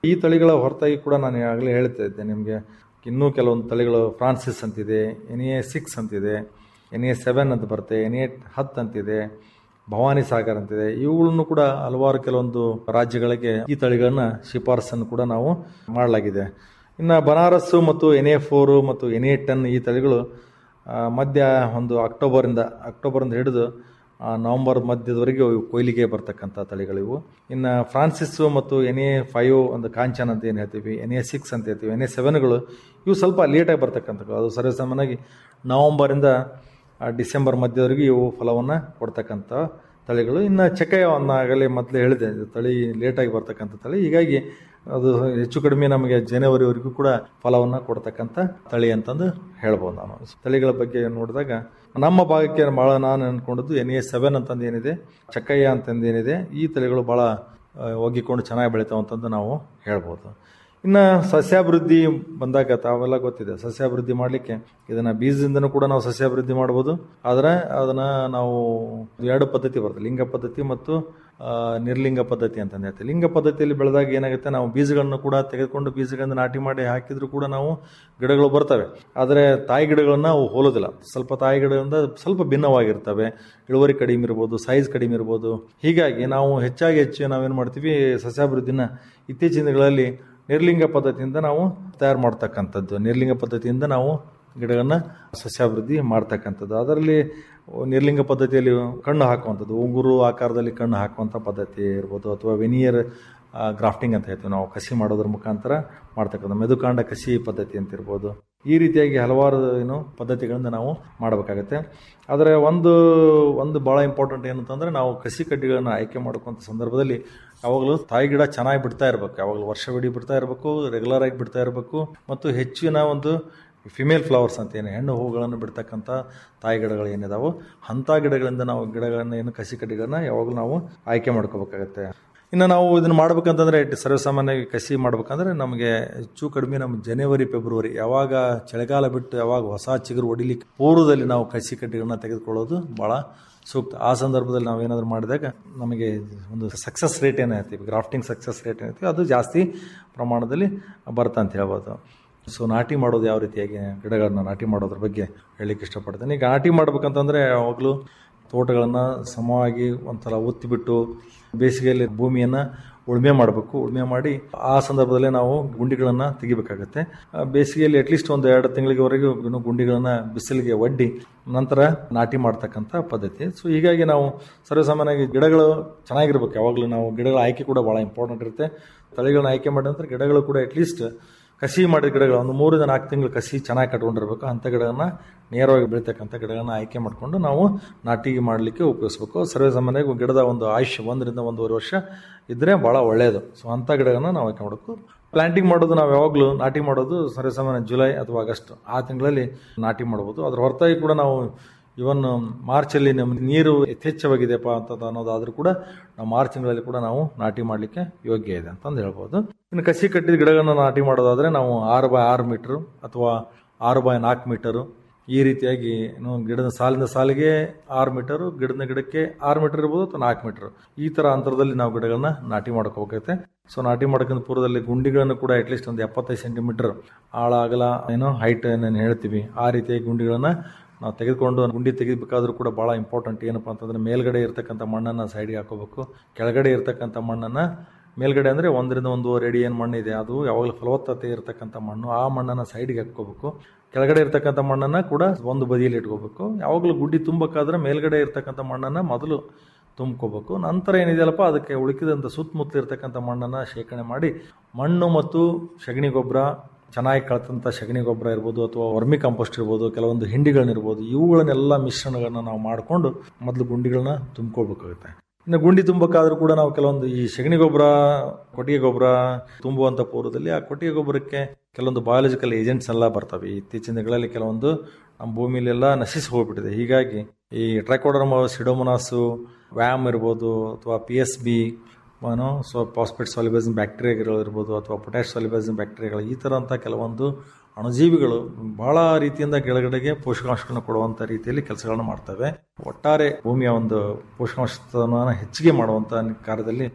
ಈ ತಳಿಗಳ ಹೊರತಾಗಿ ಕೂಡ ನಾನು ಆಗಲೇ ಹೇಳ್ತಾ ಇದ್ದೆ ನಿಮಗೆ ಇನ್ನೂ ಕೆಲವೊಂದು ತಳಿಗಳು ಫ್ರಾನ್ಸಿಸ್ ಅಂತಿದೆ ಎನ್ ಎ ಸಿಕ್ಸ್ ಅಂತಿದೆ ಎನ್ ಎ ಸೆವೆನ್ ಅಂತ ಬರುತ್ತೆ ಎನ್ ಎ ಹತ್ತು ಅಂತಿದೆ ಭವಾನಿ ಸಾಗರ್ ಅಂತಿದೆ ಇವುಗಳನ್ನು ಕೂಡ ಹಲವಾರು ಕೆಲವೊಂದು ರಾಜ್ಯಗಳಿಗೆ ಈ ತಳಿಗಳನ್ನ ಶಿಫಾರಸನ್ನು ಕೂಡ ನಾವು ಮಾಡಲಾಗಿದೆ ಇನ್ನು ಬನಾರಸ್ಸು ಮತ್ತು ಎನ್ ಎ ಫೋರು ಮತ್ತು ಎನ್ ಎ ಟೆನ್ ಈ ತಳಿಗಳು ಆ, ಮಧ್ಯ ಒಂದು ಅಕ್ಟೋಬರಿಂದ ಅಕ್ಟೋಬರಿಂದ ಹಿಡಿದು ಆ, ನವೆಂಬರ್ ಮಧ್ಯದವರೆಗೆ ಇವು ಕೊಯ್ಲಿಗೆ ಬರ್ತಕ್ಕಂಥ ತಳಿಗಳಿವು ಇನ್ನು ಫ್ರಾನ್ಸಿಸ್ಸು ಮತ್ತು ಎನ್ ಎ ಫೈವ್ ಒಂದು ಕಾಂಚನ್ ಅಂತ ಏನು ಹೇಳ್ತೀವಿ ಎನ್ ಎ ಸಿಕ್ಸ್ ಅಂತ ಹೇಳ್ತೀವಿ ಎನ್ ಎ ಸೆವೆನ್ಗಳು ಇವು ಸ್ವಲ್ಪ ಲೇಟಾಗಿ ಬರ್ತಕ್ಕಂಥವು ಅದು ಸರ್ವಸಾಮಾನ್ಯವಾಗಿ ನವಂಬರಿಂದ ಆ, ಡಿಸೆಂಬರ್ ಮಧ್ಯದವರೆಗೆ ಇವು ಫಲವನ್ನು ಕೊಡ್ತಕ್ಕಂಥ ತಳಿಗಳು ಇನ್ನು ಚಕಯ ಆಗಲೇ ಮೊದಲೇ ಹೇಳಿದೆ ಇದು ತಳಿ ಲೇಟಾಗಿ ಬರ್ತಕ್ಕಂಥ ತಳಿ ಹೀಗಾಗಿ ಅದು ಹೆಚ್ಚು ಕಡಿಮೆ ನಮಗೆ ಜನವರಿವರೆಗೂ ಕೂಡ ಫಲವನ್ನು ಕೊಡ್ತಕ್ಕಂಥ ತಳಿ ಅಂತಂದು ಹೇಳ್ಬೋದು ನಾನು ತಳಿಗಳ ಬಗ್ಗೆ ನೋಡಿದಾಗ ನಮ್ಮ ಭಾಗಕ್ಕೆ ಭಾಳ ನಾನು ಅಂದ್ಕೊಂಡದ್ದು ಎನ್ ಎ ಸೆವೆನ್ ಅಂತಂದು ಏನಿದೆ ಚಕ್ಕಯ್ಯ ಅಂತಂದು ಏನಿದೆ ಈ ತಳಿಗಳು ಭಾಳ ಆ, ಒಗ್ಗಿಕೊಂಡು ಚೆನ್ನಾಗಿ ಬೆಳಿತಾವೆ ಅಂತಂದು ನಾವು ಹೇಳ್ಬೋದು ಇನ್ನು ಸಸ್ಯಾಭಿವೃದ್ಧಿ ಬಂದಾಗ ತಾವೆಲ್ಲ ಗೊತ್ತಿದೆ ಸಸ್ಯಾಭಿವೃದ್ಧಿ ಮಾಡಲಿಕ್ಕೆ ಇದನ್ನು ಬೀಜದಿಂದನೂ ಕೂಡ ನಾವು ಸಸ್ಯಾಭಿವೃದ್ಧಿ ಮಾಡ್ಬೋದು ಆದರೆ ಅದನ್ನು ನಾವು ಎರಡು ಪದ್ಧತಿ ಬರುತ್ತೆ ಲಿಂಗ ಪದ್ಧತಿ ಮತ್ತು ಆ, ನಿರ್ಲಿಂಗ ಪದ್ಧತಿ ಅಂತ ಹೇಳ್ತೀವಿ ಲಿಂಗ ಪದ್ಧತಿಯಲ್ಲಿ ಬೆಳೆದಾಗ ಏನಾಗುತ್ತೆ ನಾವು ಬೀಜಗಳನ್ನು ಕೂಡ ತೆಗೆದುಕೊಂಡು ಬೀಜಗಳನ್ನು ನಾಟಿ ಮಾಡಿ ಹಾಕಿದ್ರು ಕೂಡ ನಾವು ಗಿಡಗಳು ಬರ್ತವೆ ಆದರೆ ತಾಯಿ ಗಿಡಗಳನ್ನ ಅವು ಹೋಲೋದಿಲ್ಲ ಸ್ವಲ್ಪ ತಾಯಿ ಗಿಡಗಳಿಂದ ಸ್ವಲ್ಪ ಭಿನ್ನವಾಗಿರ್ತವೆ ಇಳುವರಿ ಕಡಿಮೆ ಇರ್ಬೋದು ಸೈಜ್ ಕಡಿಮೆ ಇರ್ಬೋದು ಹೀಗಾಗಿ ನಾವು ಹೆಚ್ಚಾಗಿ ಹೆಚ್ಚು ನಾವೇನು ಮಾಡ್ತೀವಿ ಸಸ್ಯಾಭಿವೃದ್ಧಿನ ಇತ್ತೀಚಿನ ದಿನಗಳಲ್ಲಿ ನಿರ್ಲಿಂಗ ಪದ್ಧತಿಯಿಂದ ನಾವು ತಯಾರು ಮಾಡ್ತಕ್ಕಂಥದ್ದು ನಿರ್ಲಿಂಗ ಪದ್ಧತಿಯಿಂದ ನಾವು ಗಿಡಗಳನ್ನ ಸಸ್ಯಾಭಿವೃದ್ಧಿ ಮಾಡ್ತಕ್ಕಂಥದ್ದು ಅದರಲ್ಲಿ ನಿರ್ಲಿಂಗ ಪದ್ಧತಿಯಲ್ಲಿ ಕಣ್ಣು ಹಾಕುವಂಥದ್ದು ಉಂಗುರು ಆಕಾರದಲ್ಲಿ ಕಣ್ಣು ಹಾಕುವಂಥ ಪದ್ಧತಿ ಇರ್ಬೋದು ಅಥವಾ ವೆನಿಯರ್ ಗ್ರಾಫ್ಟಿಂಗ್ ಅಂತ ಹೇಳ್ತೀವಿ ನಾವು ಕಸಿ ಮಾಡೋದ್ರ ಮುಖಾಂತರ ಮಾಡ್ತಕ್ಕಂಥ ಮೆದುಕಾಂಡ ಕಸಿ ಪದ್ಧತಿ ಅಂತ ಇರ್ಬೋದು ಈ ರೀತಿಯಾಗಿ ಹಲವಾರು ಏನು ಪದ್ಧತಿಗಳಿಂದ ನಾವು ಮಾಡಬೇಕಾಗತ್ತೆ ಆದರೆ ಒಂದು ಒಂದು ಭಾಳ ಇಂಪಾರ್ಟೆಂಟ್ ಏನಂತಂದರೆ ನಾವು ಕಸಿ ಕಡ್ಡಿಗಳನ್ನು ಆಯ್ಕೆ ಮಾಡ್ಕೊಂಥ ಸಂದರ್ಭದಲ್ಲಿ ಯಾವಾಗಲೂ ತಾಯಿ ಗಿಡ ಚೆನ್ನಾಗಿ ಬಿಡ್ತಾ ಇರಬೇಕು ಯಾವಾಗಲೂ ವರ್ಷವಿಡೀ ಬಿಡ್ತಾ ಇರಬೇಕು ರೆಗ್ಯುಲರ್ ಆಗಿ ಬಿಡ್ತಾ ಇರಬೇಕು ಮತ್ತು ಹೆಚ್ಚಿನ ಒಂದು ಫಿಮೇಲ್ ಫ್ಲವರ್ಸ್ ಅಂತ ಏನು ಹೆಣ್ಣು ಹೂಗಳನ್ನು ಬಿಡ್ತಕ್ಕಂಥ ತಾಯಿ ಗಿಡಗಳು ಏನಿದಾವೋ ಅಂಥ ಗಿಡಗಳಿಂದ ನಾವು ಗಿಡಗಳನ್ನು ಏನು ಕಸಿ ಕಡ್ಡಿಗಳನ್ನ ಯಾವಾಗಲೂ ನಾವು ಆಯ್ಕೆ ಮಾಡ್ಕೋಬೇಕಾಗತ್ತೆ ಇನ್ನು ನಾವು ಇದನ್ನು ಮಾಡ್ಬೇಕಂತಂದರೆ ಸರ್ವಸಾಮಾನ್ಯವಾಗಿ ಕಸಿ ಮಾಡ್ಬೇಕಂದ್ರೆ ನಮಗೆ ಹೆಚ್ಚು ಕಡಿಮೆ ನಮ್ಮ ಜನವರಿ ಫೆಬ್ರವರಿ ಯಾವಾಗ ಚಳಿಗಾಲ ಬಿಟ್ಟು ಯಾವಾಗ ಹೊಸ ಚಿಗುರು ಹೊಡಿಲಿಕ್ಕೆ ಪೂರ್ವದಲ್ಲಿ ನಾವು ಕಸಿ ಕಡ್ಡಿಗಳನ್ನ ತೆಗೆದುಕೊಳ್ಳೋದು ಭಾಳ ಸೂಕ್ತ ಆ ಸಂದರ್ಭದಲ್ಲಿ ನಾವು ಏನಾದರೂ ಮಾಡಿದಾಗ ನಮಗೆ ಒಂದು ಸಕ್ಸಸ್ ರೇಟ್ ಏನು ಹೇಳ್ತೀವಿ ಗ್ರಾಫ್ಟಿಂಗ್ ಸಕ್ಸಸ್ ರೇಟ್ ಏನೈತಿ ಅದು ಜಾಸ್ತಿ ಪ್ರಮಾಣದಲ್ಲಿ ಬರುತ್ತೆ ಅಂತ ಹೇಳ್ಬೋದು ಸೊ ನಾಟಿ ಮಾಡೋದು ಯಾವ ರೀತಿಯಾಗಿ ಗಿಡಗಳನ್ನ ನಾಟಿ ಮಾಡೋದ್ರ ಬಗ್ಗೆ ಹೇಳಲಿಕ್ಕೆ ಇಷ್ಟಪಡ್ತೇನೆ ಈಗ ನಾಟಿ ಮಾಡ್ಬೇಕಂತಂದರೆ ಯಾವಾಗಲೂ ತೋಟಗಳನ್ನು ಸಮವಾಗಿ ಒಂಥರ ಒತ್ತಿಬಿಟ್ಟು ಬೇಸಿಗೆಯಲ್ಲಿ ಭೂಮಿಯನ್ನು ಉಳುಮೆ ಮಾಡಬೇಕು ಉಳುಮೆ ಮಾಡಿ ಆ ಸಂದರ್ಭದಲ್ಲೇ ನಾವು ಗುಂಡಿಗಳನ್ನು ತೆಗಿಬೇಕಾಗತ್ತೆ ಆ ಬೇಸಿಗೆಯಲ್ಲಿ ಅಟ್ಲೀಸ್ಟ್ ಒಂದು ಎರಡು ತಿಂಗಳಿಗೆವರೆಗೂ ಇನ್ನು ಗುಂಡಿಗಳನ್ನು ಬಿಸಿಲಿಗೆ ಒಡ್ಡಿ ನಂತರ ನಾಟಿ ಮಾಡ್ತಕ್ಕಂಥ ಪದ್ಧತಿ ಸೊ ಹೀಗಾಗಿ ನಾವು ಸರ್ವಸಾಮಾನ್ಯವಾಗಿ ಗಿಡಗಳು ಚೆನ್ನಾಗಿರ್ಬೇಕು ಯಾವಾಗಲೂ ನಾವು ಗಿಡಗಳ ಆಯ್ಕೆ ಕೂಡ ಭಾಳ ಇಂಪಾರ್ಟೆಂಟ್ ಇರುತ್ತೆ ತಳಿಗಳನ್ನ ಆಯ್ಕೆ ಮಾಡಿದ ನಂತರ ಗಿಡಗಳು ಕೂಡ ಅಟ್ಲೀಸ್ಟ್ ಕಸಿ ಮಾಡಿದ ಗಿಡಗಳು ಒಂದು ಮೂರಿಂದ ನಾಲ್ಕು ತಿಂಗಳು ಕಸಿ ಚೆನ್ನಾಗಿ ಕಟ್ಕೊಂಡಿರ್ಬೇಕು ಅಂಥ ಗಿಡಗಳನ್ನ ನೇರವಾಗಿ ಬೆಳೀತಕ್ಕಂಥ ಗಿಡಗಳನ್ನ ಆಯ್ಕೆ ಮಾಡಿಕೊಂಡು ನಾವು ನಾಟಿ ಮಾಡಲಿಕ್ಕೆ ಉಪಯೋಗಿಸ್ಬೇಕು ಸರ್ವೇಸಾಮಾನ್ಯವಾಗಿ ಗಿಡದ ಒಂದು ಆಯುಷ್ಯ ಒಂದರಿಂದ ಒಂದೂವರೆ ವರ್ಷ ಇದ್ದರೆ ಭಾಳ ಒಳ್ಳೆಯದು ಸೊ ಅಂಥ ಗಿಡಗಳನ್ನ ನಾವು ಆಯ್ಕೆ ಮಾಡಬೇಕು ಪ್ಲಾಂಟಿಂಗ್ ಮಾಡೋದು ನಾವು ಯಾವಾಗಲೂ ನಾಟಿ ಮಾಡೋದು ಸರ್ವೇಸಾಮಾನ್ಯ ಜುಲೈ ಅಥವಾ ಆಗಸ್ಟ್ ಆ ತಿಂಗಳಲ್ಲಿ ನಾಟಿ ಮಾಡ್ಬೋದು ಅದ್ರ ಹೊರತಾಗಿ ಕೂಡ ನಾವು ಇವನ್ ಮಾರ್ಚಲ್ಲಿ ನಮ್ಮ ನೀರು ಯಥೇಚ್ಛವಾಗಿದೆಯಪ್ಪ ಅಂತ ಅನ್ನೋದಾದ್ರೂ ಕೂಡ ನಾವು ಮಾರ್ಚ್ ತಿಂಗಳಲ್ಲಿ ಕೂಡ ನಾವು ನಾಟಿ ಮಾಡಲಿಕ್ಕೆ ಯೋಗ್ಯ ಇದೆ ಅಂತಂದು ಹೇಳ್ಬೋದು ಇನ್ನು ಕಸಿ ಕಟ್ಟಿದ ಗಿಡಗಳನ್ನ ನಾಟಿ ಮಾಡೋದಾದ್ರೆ ನಾವು ಆರು ಬೈ ಆರು ಮೀಟ್ರು ಅಥವಾ ಆರು ಬೈ ನಾಲ್ಕು ಮೀಟರು ಈ ರೀತಿಯಾಗಿ ಏನು ಗಿಡದ ಸಾಲಿನ ಸಾಲಿಗೆ ಆರು ಮೀಟರು ಗಿಡದ ಗಿಡಕ್ಕೆ ಆರು ಮೀಟರ್ ಇರ್ಬೋದು ಅಥವಾ ನಾಲ್ಕು ಮೀಟರ್ ಈ ತರ ಅಂತರದಲ್ಲಿ ನಾವು ಗಿಡಗಳನ್ನ ನಾಟಿ ಮಾಡ್ಕೋಬೇಕಾಗುತ್ತೆ ಸೊ ನಾಟಿ ಮಾಡೋಕ್ಕಿಂತ ಪೂರ್ವದಲ್ಲಿ ಗುಂಡಿಗಳನ್ನು ಕೂಡ ಅಟ್ಲೀಸ್ಟ್ ಒಂದು ಎಪ್ಪತ್ತೈದು ಸೆಂಟಿಮೀಟರ್ ಆಳ ಅಗಲ ಏನೋ ಹೈಟ್ ಏನೇನು ಹೇಳ್ತೀವಿ ಆ ರೀತಿಯಾಗಿ ಗುಂಡಿಗಳನ್ನ ನಾವು ತೆಗೆದುಕೊಂಡು ಗುಂಡಿ ತೆಗಿಬೇಕಾದ್ರೂ ಕೂಡ ಭಾಳ ಇಂಪಾರ್ಟೆಂಟ್ ಏನಪ್ಪ ಅಂತಂದ್ರೆ ಮೇಲ್ಗಡೆ ಇರ್ತಕ್ಕಂಥ ಮಣ್ಣನ್ನು ಸೈಡ್ಗೆ ಹಾಕೋಬೇಕು ಕೆಳಗಡೆ ಇರ್ತಕ್ಕಂಥ ಮಣ್ಣನ್ನು ಮೇಲ್ಗಡೆ ಅಂದರೆ ಒಂದರಿಂದ ಒಂದೂವರೆ ಅಡಿ ಏನು ಮಣ್ಣಿದೆ ಅದು ಯಾವಾಗಲೂ ಫಲವತ್ತತೆ ಇರತಕ್ಕಂಥ ಮಣ್ಣು ಆ ಮಣ್ಣನ್ನು ಸೈಡ್ಗೆ ಹಾಕ್ಕೋಬೇಕು ಕೆಳಗಡೆ ಇರ್ತಕ್ಕಂಥ ಮಣ್ಣನ್ನು ಕೂಡ ಒಂದು ಬದಿಯಲ್ಲಿ ಇಟ್ಕೋಬೇಕು ಯಾವಾಗಲೂ ಗುಡ್ಡಿ ತುಂಬಬೇಕಾದ್ರೆ ಮೇಲ್ಗಡೆ ಇರ್ತಕ್ಕಂಥ ಮಣ್ಣನ್ನು ಮೊದಲು ತುಂಬ್ಕೋಬೇಕು ನಂತರ ಏನಿದೆಯಲ್ಲಪ್ಪ ಅದಕ್ಕೆ ಉಳಿಕಿದಂಥ ಸುತ್ತಮುತ್ತಲು ಇರ್ತಕ್ಕಂಥ ಮಣ್ಣನ್ನು ಶೇಖರಣೆ ಮಾಡಿ ಮಣ್ಣು ಮತ್ತು ಸಗಣಿ ಗೊಬ್ಬರ ಚೆನ್ನಾಗಿ ಕಳೆದಂಥ ಸಗಣಿ ಗೊಬ್ಬರ ಇರ್ಬೋದು ಅಥವಾ ವರ್ಮಿ ಕಾಂಪೋಸ್ಟ್ ಇರ್ಬೋದು ಕೆಲವೊಂದು ಹಿಂಡಿಗಳನ್ನಿರ್ಬೋದು ಇವುಗಳನ್ನೆಲ್ಲ ಮಿಶ್ರಣಗಳನ್ನ ನಾವು ಮಾಡಿಕೊಂಡು ಮೊದಲು ಗುಂಡಿಗಳನ್ನ ತುಂಬ್ಕೋಬೇಕಾಗುತ್ತೆ ಇನ್ನು ಗುಂಡಿ ತುಂಬಕ್ಕಾದ್ರೂ ಕೂಡ ನಾವು ಕೆಲವೊಂದು ಈ ಸಗಣಿ ಗೊಬ್ಬರ ಕೊಟ್ಟಿಗೆ ಗೊಬ್ಬರ ತುಂಬುವಂಥ ಪೂರ್ವದಲ್ಲಿ ಆ ಕೊಟ್ಟಿಗೆ ಗೊಬ್ಬರಕ್ಕೆ ಕೆಲವೊಂದು ಬಯಾಲಜಿಕಲ್ ಏಜೆಂಟ್ಸ್ ಎಲ್ಲ ಬರ್ತವೆ ಇತ್ತೀಚಿನ ದಿನಗಳಲ್ಲಿ ಕೆಲವೊಂದು ನಮ್ಮ ಭೂಮಿಲೆಲ್ಲ ನಶಿಸಿ ಹೋಗ್ಬಿಟ್ಟಿದೆ ಹೀಗಾಗಿ ಈ ಟ್ರೈಕೋಡರ್ಮ ಸಿಡೋಮೊನಾಸು ವ್ಯಾಮ್ ಇರ್ಬೋದು ಅಥವಾ ಪಿ ಎಸ್ ಬಿ ಏನೋ ಸೊ ಪಾಸ್ಪೇಟ್ ಸಾಲಿಬೈಸಿನ್ ಬ್ಯಾಕ್ಟೀರಿಯಾಗಳು ಇರ್ಬೋದು ಅಥವಾ ಪೊಟ್ಯಾಶ್ ಸಾಲಿಬೈಸಿನ್ ಬ್ಯಾಕ್ಟೀರಿಯಾಗಳು ಈ ಥರ ಅಂತ ಕೆಲವೊಂದು ಅಣುಜೀವಿಗಳು ಬಹಳ ರೀತಿಯಿಂದ ಗಿಡಗಳಿಗೆ ಪೋಷಕಾಂಶಗಳನ್ನು ಕೊಡುವಂಥ ರೀತಿಯಲ್ಲಿ ಕೆಲಸಗಳನ್ನು ಮಾಡ್ತವೆ ಒಟ್ಟಾರೆ ಭೂಮಿಯ ಒಂದು ಪೋಷಕಾಂಶವನ್ನು ಹೆಚ್ಚಿಗೆ ಮಾಡುವಂಥ ಕಾರ್ಯದಲ್ಲಿ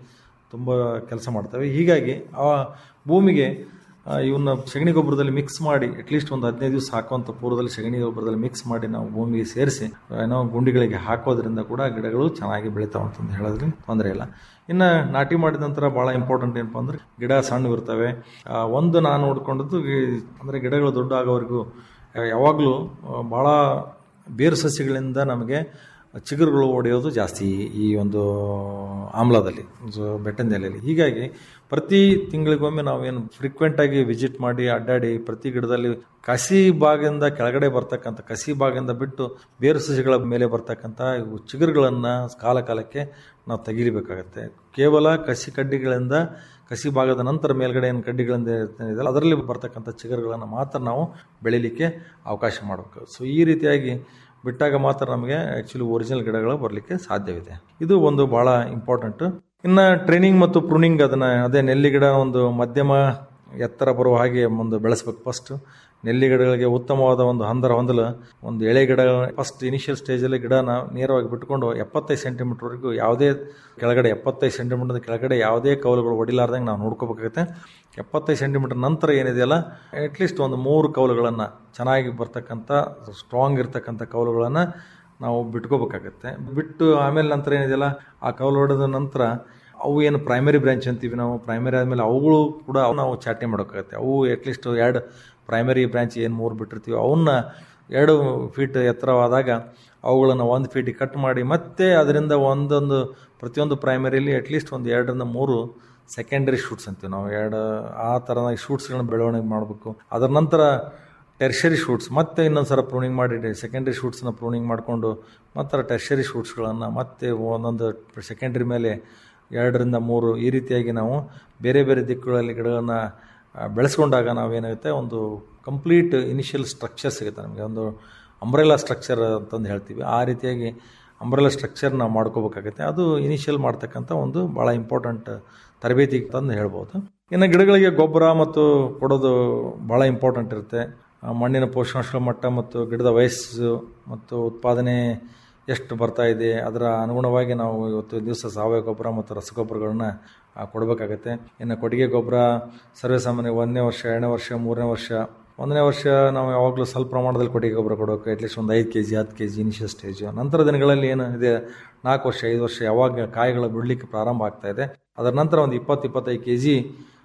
ತುಂಬ ಕೆಲಸ ಮಾಡ್ತವೆ ಹೀಗಾಗಿ ಆ ಭೂಮಿಗೆ ಆ, ಇವನ್ನ ಸಗಣಿ ಗೊಬ್ಬರದಲ್ಲಿ ಮಿಕ್ಸ್ ಮಾಡಿ ಅಟ್ಲೀಸ್ಟ್ ಒಂದು ಹದಿನೈದು ದಿವಸ ಹಾಕುವಂಥ ಪೂರ್ವದಲ್ಲಿ ಸಗಣಿ ಗೊಬ್ಬರದಲ್ಲಿ ಮಿಕ್ಸ್ ಮಾಡಿ ನಾವು ಭೂಮಿಗೆ ಸೇರಿಸಿ ಏನೋ ಗುಂಡಿಗಳಿಗೆ ಹಾಕೋದ್ರಿಂದ ಕೂಡ ಗಿಡಗಳು ಚೆನ್ನಾಗಿ ಬೆಳಿತಾವೆ ಅಂತಂದು ಹೇಳೋದ್ರಲ್ಲಿ ತೊಂದರೆ ಇಲ್ಲ ಇನ್ನು ನಾಟಿ ಮಾಡಿದ ನಂತರ ಭಾಳ ಇಂಪಾರ್ಟೆಂಟ್ ಏನಪ್ಪ ಅಂದ್ರೆ ಗಿಡ ಸಣ್ಣವಿರ್ತವೆ ಆ, ಒಂದು ನಾನು ನೋಡ್ಕೊಂಡದ್ದು ಗಿ- ಅಂದರೆ ಗಿಡಗಳು ದೊಡ್ಡ ಆಗೋವರೆಗೂ ಯಾವಾಗಲೂ ಭಾಳ ಬೇರು ಸಸ್ಯಗಳಿಂದ ನಮಗೆ ಚಿಗುರುಗಳು ಒಡೆಯೋದು ಜಾಸ್ತಿ ಈ ಒಂದು ಆಮ್ಲದಲ್ಲಿ ಸೊ ಬೆಟ್ಟದ ನೆಲೆಯಲ್ಲಿ ಹೀಗಾಗಿ ಪ್ರತಿ ತಿಂಗಳಿಗೊಮ್ಮೆ ನಾವೇನು ಫ್ರೀಕ್ವೆಂಟಾಗಿ ವಿಸಿಟ್ ಮಾಡಿ ಅಡ್ಡಾಡಿ ಪ್ರತಿ ಗಿಡದಲ್ಲಿ ಕಸಿ ಭಾಗದಿಂದ ಕೆಳಗಡೆ ಬರ್ತಕ್ಕಂಥ ಕಸಿ ಭಾಗದಿಂದ ಬಿಟ್ಟು ಬೇರು ಸಸ್ಯಗಳ ಮೇಲೆ ಬರ್ತಕ್ಕಂಥ ಇವು ಚಿಗುರುಗಳನ್ನು ಕಾಲ ಕಾಲಕ್ಕೆ ನಾವು ತೆಗಿಲಿಬೇಕಾಗತ್ತೆ ಕೇವಲ ಕಸಿ ಕಡ್ಡಿಗಳಿಂದ ಕಸಿ ಭಾಗದ ನಂತರ ಮೇಲ್ಗಡೆ ಏನು ಕಡ್ಡಿಗಳಿಂದ ಇದೆಯಲ್ಲ ಅದರಲ್ಲಿ ಬರ್ತಕ್ಕಂಥ ಚಿಗುರುಗಳನ್ನು ಮಾತ್ರ ನಾವು ಬೆಳಿಲಿಕ್ಕೆ ಅವಕಾಶ ಮಾಡಬೇಕು ಸೊ ಈ ರೀತಿಯಾಗಿ ಬಿಟ್ಟಾಗ ಮಾತ್ರ ನಮಗೆ ಆ್ಯಕ್ಚುಲಿ ಒರಿಜಿನಲ್ ಗಿಡಗಳು ಬರಲಿಕ್ಕೆ ಸಾಧ್ಯವಿದೆ ಇದು ಒಂದು ಭಾಳ ಇಂಪಾರ್ಟೆಂಟ್ ಇನ್ನು ಟ್ರೈನಿಂಗ್ ಮತ್ತು ಪ್ರೂನಿಂಗ್ ಅದನ್ನು ಅದೇ ನೆಲ್ಲಿ ಗಿಡ ಒಂದು ಮಧ್ಯಮ ಎತ್ತರ ಬರುವ ಹಾಗೆ ಒಂದು ಬೆಳೆಸ್ಬೇಕು ಫಸ್ಟ್ ನೆಲ್ಲಿ ಗಿಡಗಳಿಗೆ ಉತ್ತಮವಾದ ಒಂದು ಹಂದರ ಹೊಂದಲು ಒಂದು ಎಳೆ ಗಿಡ ಫಸ್ಟ್ ಇನಿಷಿಯಲ್ ಸ್ಟೇಜಲ್ಲಿ ಗಿಡನ ನೇರವಾಗಿ ಬಿಟ್ಕೊಂಡು ಎಪ್ಪತ್ತೈದು ಸೆಂಟಿಮೀಟರ್ವರೆಗೂ ಯಾವುದೇ ಕೆಳಗಡೆ ಎಪ್ಪತ್ತೈದು ಸೆಂಟಿಮೀಟರ್ ಕೆಳಗಡೆ ಯಾವುದೇ ಕೌಲುಗಳು ಹೊಡಿಲಾರ್ದಂಗೆ ನಾವು ನೋಡ್ಕೋಬೇಕಾಗುತ್ತೆ ಎಪ್ಪತ್ತೈದು ಸೆಂಟಿಮೀಟರ್ ನಂತರ ಏನಿದೆಯಲ್ಲ ಅಟ್ಲೀಸ್ಟ್ ಒಂದು ಮೂರು ಕೌಲುಗಳನ್ನು ಚೆನ್ನಾಗಿ ಬರ್ತಕ್ಕಂಥ ಸ್ಟ್ರಾಂಗ್ ಇರ್ತಕ್ಕಂಥ ಕೌಲುಗಳನ್ನು ನಾವು ಬಿಟ್ಕೋಬೇಕಾಗತ್ತೆ ಬಿಟ್ಟು ಆಮೇಲೆ ನಂತರ ಏನಿದೆಯಲ್ಲ ಆ ಕೌಲು ಹೊಡೆದ ನಂತರ ಅವು ಏನು ಪ್ರೈಮರಿ ಬ್ರಾಂಚ್ ಅಂತೀವಿ ನಾವು ಪ್ರೈಮರಿ ಆದಮೇಲೆ ಅವುಗಳು ಕೂಡ ಅವು ನಾವು ಚಾಟನೆ ಮಾಡೋಕ್ಕಾಗತ್ತೆ ಅವು ಅಟ್ಲೀಸ್ಟ್ ಎರಡು ಪ್ರೈಮರಿ ಬ್ರಾಂಚ್ ಏನು ಮೂರು ಬಿಟ್ಟಿರ್ತೀವಿ ಅವನ್ನ ಎರಡು ಫೀಟ್ ಎತ್ತರವಾದಾಗ ಅವುಗಳನ್ನು ಒಂದು ಫೀಟಿಗೆ ಕಟ್ ಮಾಡಿ ಮತ್ತೆ ಅದರಿಂದ ಒಂದೊಂದು ಪ್ರತಿಯೊಂದು ಪ್ರೈಮರಿಲಿ ಅಟ್ಲೀಸ್ಟ್ ಒಂದು ಎರಡರಿಂದ ಮೂರು ಸೆಕೆಂಡರಿ ಶೂಟ್ಸ್ ಅಂತೀವಿ ನಾವು ಎರಡು ಆ ಥರದ ಶೂಟ್ಸ್ಗಳನ್ನ ಬೆಳವಣಿಗೆ ಮಾಡಬೇಕು ಅದರ ನಂತರ ಟೆರ್ಷರಿ ಶೂಟ್ಸ್ ಮತ್ತೆ ಇನ್ನೊಂದು ಸಲ ಪ್ರೂನಿಂಗ್ ಮಾಡಿ ಸೆಕೆಂಡರಿ ಶೂಟ್ಸ್ನ ಪ್ರೂನಿಂಗ್ ಮಾಡಿಕೊಂಡು ಮತ್ತೆ ಟೆರ್ಷರಿ ಶೂಟ್ಸ್ಗಳನ್ನು ಮತ್ತೆ ಒಂದೊಂದು ಸೆಕೆಂಡ್ರಿ ಮೇಲೆ ಎರಡರಿಂದ ಮೂರು ಈ ರೀತಿಯಾಗಿ ನಾವು ಬೇರೆ ಬೇರೆ ದಿಕ್ಕುಗಳಲ್ಲಿ ಗಿಡಗಳನ್ನು ಬೆಳೆಸ್ಕೊಂಡಾಗ ನಾವೇನಾಗುತ್ತೆ ಒಂದು ಕಂಪ್ಲೀಟ್ ಇನಿಷಿಯಲ್ ಸ್ಟ್ರಕ್ಚರ್ ಸಿಗುತ್ತೆ ನಮಗೆ ಒಂದು ಅಂಬ್ರೆಲಾ ಸ್ಟ್ರಕ್ಚರ್ ಅಂತಂದು ಹೇಳ್ತೀವಿ ಆ ರೀತಿಯಾಗಿ ಅಂಬ್ರೆಲಾ ಸ್ಟ್ರಕ್ಚರ್ ನಾವು ಮಾಡ್ಕೋಬೇಕಾಗುತ್ತೆ ಅದು ಇನಿಷಿಯಲ್ ಮಾಡ್ತಕ್ಕಂಥ ಒಂದು ಭಾಳ ಇಂಪಾರ್ಟೆಂಟ್ ತರಬೇತಿ ಅಂತಂದು ಹೇಳ್ಬೋದು ಇನ್ನು ಗಿಡಗಳಿಗೆ ಗೊಬ್ಬರ ಮತ್ತು ಕೊಡೋದು ಭಾಳ ಇಂಪಾರ್ಟೆಂಟ್ ಇರುತ್ತೆ ಆ ಮಣ್ಣಿನ ಪೋಷಕಾಂಶಗಳ ಮಟ್ಟ ಮತ್ತು ಗಿಡದ ವಯಸ್ಸು ಮತ್ತು ಉತ್ಪಾದನೆ ಎಷ್ಟು ಬರ್ತಾ ಇದೆ ಅದರ ಅನುಗುಣವಾಗಿ ನಾವು ಇವತ್ತು ದಿವಸ ಸಾವಯವ ಗೊಬ್ಬರ ಮತ್ತು ರಸಗೊಬ್ಬರಗಳನ್ನ ಆ, ಕೊಡಬೇಕಾಗತ್ತೆ ಇನ್ನು ಕೊಟ್ಟಿಗೆ ಗೊಬ್ಬರ ಸರ್ವೇ ಸಾಮಾನ್ಯ ಒಂದನೇ ವರ್ಷ ಎರಡನೇ ವರ್ಷ ಮೂರನೇ ವರ್ಷ ಒಂದನೇ ವರ್ಷ ನಾವು ಯಾವಾಗಲೂ ಸ್ವಲ್ಪ ಪ್ರಮಾಣದಲ್ಲಿ ಕೊಟ್ಟಿಗೆ ಗೊಬ್ಬರ ಕೊಡಬೇಕು ಅಟ್ಲೀಸ್ಟ್ ಒಂದು ಐದು ಕೆ ಜಿ ಹತ್ತು ಕೆ ಜಿ ಇನಿಷಿಯಲ್ ಸ್ಟೇಜು ನಂತರ ದಿನಗಳಲ್ಲಿ ಏನು ಇದೆ ನಾಲ್ಕು ವರ್ಷ ಐದು ವರ್ಷ ಯಾವಾಗ ಕಾಯಿಗಳು ಬಿಡಲಿಕ್ಕೆ ಪ್ರಾರಂಭ ಆಗ್ತಾ ಇದೆ ಅದರ ನಂತರ ಒಂದು ಇಪ್ಪತ್ತು ಇಪ್ಪತ್ತೈದು ಕೆ ಜಿ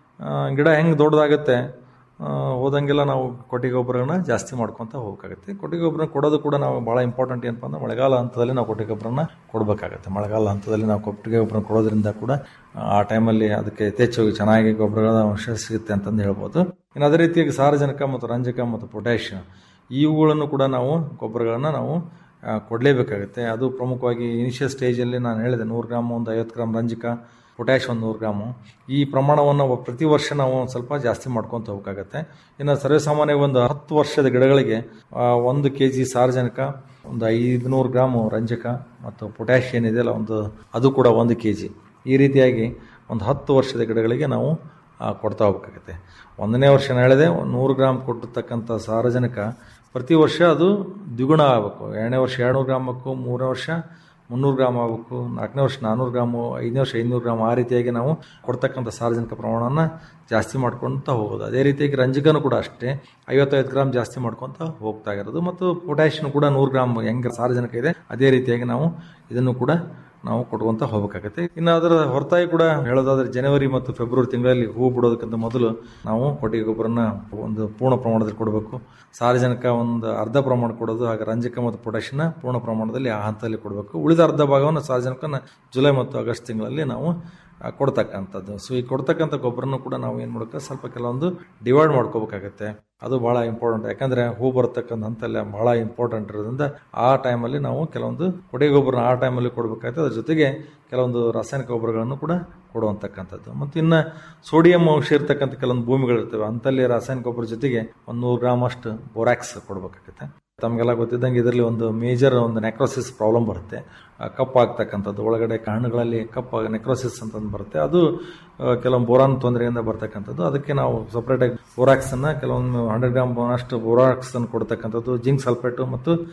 ಗಿಡ ಹೆಂಗೆ ದೊಡ್ಡದಾಗುತ್ತೆ ಆ, ಹೋದಂಗೆಲ್ಲ ನಾವು ಕೊಟ್ಟಿಗೆ ಗೊಬ್ಬರಗಳನ್ನ ಜಾಸ್ತಿ ಮಾಡ್ಕೊತ ಹೋಗಬೇಕಾಗುತ್ತೆ ಕೊಟ್ಟಿಗೆ ಗೊಬ್ಬರ ಕೊಡೋದು ಕೂಡ ನಾವು ಭಾಳ ಇಂಪಾರ್ಟೆಂಟ್ ಏನಪ್ಪ ಅಂದ್ರೆ ಮಳೆಗಾಲ ಹಂತದಲ್ಲಿ ನಾವು ಕೊಟ್ಟಿಗೆ ಗೊಬ್ಬರನ ಕೊಡಬೇಕಾಗತ್ತೆ ಮಳೆಗಾಲ ಹಂತದಲ್ಲಿ ನಾವು ಕೊಟ್ಟಿಗೆ ಗೊಬ್ಬರ ಕೊಡೋದ್ರಿಂದ ಕೂಡ ಆ ಟೈಮಲ್ಲಿ ಅದಕ್ಕೆ ಯಥೇಚ್ಛವಾಗಿ ಚೆನ್ನಾಗಿ ಗೊಬ್ಬರಗಳ ಅಂಶ ಸಿಗುತ್ತೆ ಅಂತಂದು ಹೇಳ್ಬೋದು ಇನ್ನು ಅದೇ ರೀತಿಯಾಗಿ ಸಾರಜನಕ ಮತ್ತು ರಂಜಕ ಮತ್ತು ಪೊಟ್ಯಾಷಿಯಂ ಇವುಗಳನ್ನು ಕೂಡ ನಾವು ಗೊಬ್ಬರಗಳನ್ನು ನಾವು ಆ, ಕೊಡಲೇಬೇಕಾಗುತ್ತೆ ಅದು ಪ್ರಮುಖವಾಗಿ ಇನಿಷಿಯಲ್ ಸ್ಟೇಜಲ್ಲಿ ನಾನು ಹೇಳಿದೆ ನೂರು ಗ್ರಾಮ್ ಒಂದು ಐವತ್ತು ಗ್ರಾಮ್ ರಂಜಕ ಪೊಟ್ಯಾಶ್ ಒಂದು ನೂರು ಗ್ರಾಮು ಈ ಪ್ರಮಾಣವನ್ನು ಪ್ರತಿ ವರ್ಷ ನಾವು ಒಂದು ಸ್ವಲ್ಪ ಜಾಸ್ತಿ ಮಾಡ್ಕೊತ ಹೋಗಬೇಕಾಗತ್ತೆ ಇನ್ನು ಸರ್ವೇಸಾಮಾನ್ಯ ಒಂದು ಹತ್ತು ವರ್ಷದ ಗಿಡಗಳಿಗೆ ಆ, ಒಂದು ಕೆ ಜಿ ಸಾರಜನಕ ಒಂದು ಐದುನೂರು ಗ್ರಾಮು ರಂಜಕ ಮತ್ತು ಪೊಟ್ಯಾಶ್ ಏನಿದೆಯಲ್ಲ ಒಂದು ಅದು ಕೂಡ ಒಂದು ಕೆ ಜಿ ಈ ರೀತಿಯಾಗಿ ಒಂದು ಹತ್ತು ವರ್ಷದ ಗಿಡಗಳಿಗೆ ನಾವು ಆ, ಕೊಡ್ತಾ ಹೋಗ್ಬೇಕಾಗತ್ತೆ ಒಂದನೇ ವರ್ಷ ನಾನು ಹೇಳಿದೆ ಒಂದು ನೂರು ಗ್ರಾಮ್ ಕೊಟ್ಟಿರ್ತಕ್ಕಂಥ ಸಾರಜನಕ ಪ್ರತಿ ವರ್ಷ ಅದು ದ್ವಿಗುಣ ಆಗಬೇಕು ಎರಡನೇ ವರ್ಷ ಎರಡುನೂರು ಗ್ರಾಮ್ ಆಗಬೇಕು ಮೂರನೇ ವರ್ಷ ಮುನ್ನೂರು ಗ್ರಾಮ್ ಆಗಬೇಕು ನಾಲ್ಕನೇ ವರ್ಷ ನಾನ್ನೂರು ಗ್ರಾಮು ಐದನೇ ವರ್ಷ ಐನೂರು ಗ್ರಾಮ್ ಆ ರೀತಿಯಾಗಿ ನಾವು ಕೊಡ್ತಕ್ಕಂಥ ಸಾರ್ವಜನಿಕ ಪ್ರಮಾಣವನ್ನು ಜಾಸ್ತಿ ಮಾಡ್ಕೊಳ್ತಾ ಹೋಗೋದು ಅದೇ ರೀತಿಯಾಗಿ ರಂಜಕನೂ ಕೂಡ ಅಷ್ಟೇ ಐವತ್ತೈದು ಗ್ರಾಮ್ ಜಾಸ್ತಿ ಮಾಡ್ಕೊತ ಹೋಗ್ತಾ ಇರೋದು ಮತ್ತು ಪೊಟ್ಯಾಷಿಯಂ ಕೂಡ ನೂರು ಗ್ರಾಮ್ ಹೆಂಗೆ ಸಾರ್ವಜನಿಕ ಇದೆ ಅದೇ ರೀತಿಯಾಗಿ ನಾವು ಇದನ್ನು ಕೂಡ ನಾವು ಕೊಡುವಂತ ಹೋಗಬೇಕಾಗತ್ತೆ ಇನ್ನು ಅದರ ಹೊರತಾಗಿ ಕೂಡ ಹೇಳೋದಾದ್ರೆ ಜನವರಿ ಮತ್ತು ಫೆಬ್ರವರಿ ತಿಂಗಳಲ್ಲಿ ಹೂ ಬಿಡೋದಕ್ಕಿಂತ ಮೊದಲು ನಾವು ಕೊಟ್ಟಿಗೆ ಗೊಬ್ಬರನ ಒಂದು ಪೂರ್ಣ ಪ್ರಮಾಣದಲ್ಲಿ ಕೊಡಬೇಕು ಸಾರಜನಕ ಒಂದು ಅರ್ಧ ಪ್ರಮಾಣ ಕೊಡೋದು ಹಾಗೆ ರಂಜಕ ಮತ್ತು ಪೊಟ್ಯಾಷಿಯನ್ನ ಪೂರ್ಣ ಪ್ರಮಾಣದಲ್ಲಿ ಆ ಹಂತದಲ್ಲಿ ಕೊಡಬೇಕು ಉಳಿದ ಅರ್ಧ ಭಾಗವನ್ನು ಸಾರಜನಕನ ಜುಲೈ ಮತ್ತು ಆಗಸ್ಟ್ ತಿಂಗಳಲ್ಲಿ ನಾವು ಆ, ಕೊಡ್ತಕ್ಕಂಥದ್ದು ಸೊ ಈ ಕೊಡ್ತಕ್ಕಂಥ ಗೊಬ್ಬರನು ಕೂಡ ನಾವು ಏನು ಮಾಡಬೇಕು ಸ್ವಲ್ಪ ಕೆಲವೊಂದು ಡಿವೈಡ್ ಮಾಡ್ಕೋಬೇಕಾಗತ್ತೆ ಅದು ಭಾಳ ಇಂಪಾರ್ಟೆಂಟ್ ಯಾಕಂದ್ರೆ ಹೂ ಬರ್ತಕ್ಕಂಥ ಹಂತಲ್ಲ ಭಾಳ ಇಂಪಾರ್ಟೆಂಟ್ ಇರೋದ್ರಿಂದ ಆ ಟೈಮಲ್ಲಿ ನಾವು ಕೆಲವೊಂದು ಕೊಡುಗೆ ಗೊಬ್ಬರನ ಆ ಟೈಮಲ್ಲಿ ಕೊಡಬೇಕಾಗುತ್ತೆ ಅದ್ರ ಜೊತೆಗೆ ಕೆಲವೊಂದು ರಾಸಾಯನಿಕ ಗೊಬ್ಬರಗಳನ್ನು ಕೂಡ ಕೊಡುವಂತಕ್ಕಂಥದ್ದು ಮತ್ತು ಇನ್ನು ಸೋಡಿಯಂ ಅಂಶ ಇರ್ತಕ್ಕಂಥ ಕೆಲವೊಂದು ಭೂಮಿಗಳಿರ್ತವೆ ಅಂತಲ್ಲಿ ರಾಸಾಯನಿಕ ಗೊಬ್ಬರ ಜೊತೆಗೆ ಒಂದು ನೂರು ಗ್ರಾಮ್ ಅಷ್ಟು ಬೋರಾಕ್ಸ್ ಕೊಡಬೇಕಾಗುತ್ತೆ ತಮಗೆಲ್ಲ ಗೊತ್ತಿದ್ದಂಗೆ ಇದರಲ್ಲಿ ಒಂದು ಮೇಜರ್ ಒಂದು ನೆಕ್ರೋಸಿಸ್ ಪ್ರಾಬ್ಲಮ್ ಬರುತ್ತೆ ಆ, ಕಪ್ಪು ಆಗ್ತಕ್ಕಂಥದ್ದು ಒಳಗಡೆ ಹಣ್ಣುಗಳಲ್ಲಿ ಕಪ್ಪು ನೆಕ್ರೋಸಿಸ್ ಅಂತಂದು ಬರುತ್ತೆ ಅದು ಆ, ಕೆಲವೊಂದು ಬೋರಾನ್ ತೊಂದರೆಯಿಂದ ಬರ್ತಕ್ಕಂಥದ್ದು ಅದಕ್ಕೆ ನಾವು ಸಪ್ರೇಟಾಗಿ ಬೋರಾಕ್ಸ್ ಅನ್ನ ಕೆಲವೊಂದು ಹಂಡ್ರೆಡ್ ಗ್ರಾಮ್ ಅಷ್ಟು ಬೋರಾಕ್ಸ್ ಅನ್ನು ಕೊಡ್ತಕ್ಕಂಥದ್ದು ಜಿಂಕ್ ಸಲ್ಫೇಟು ಮತ್ತು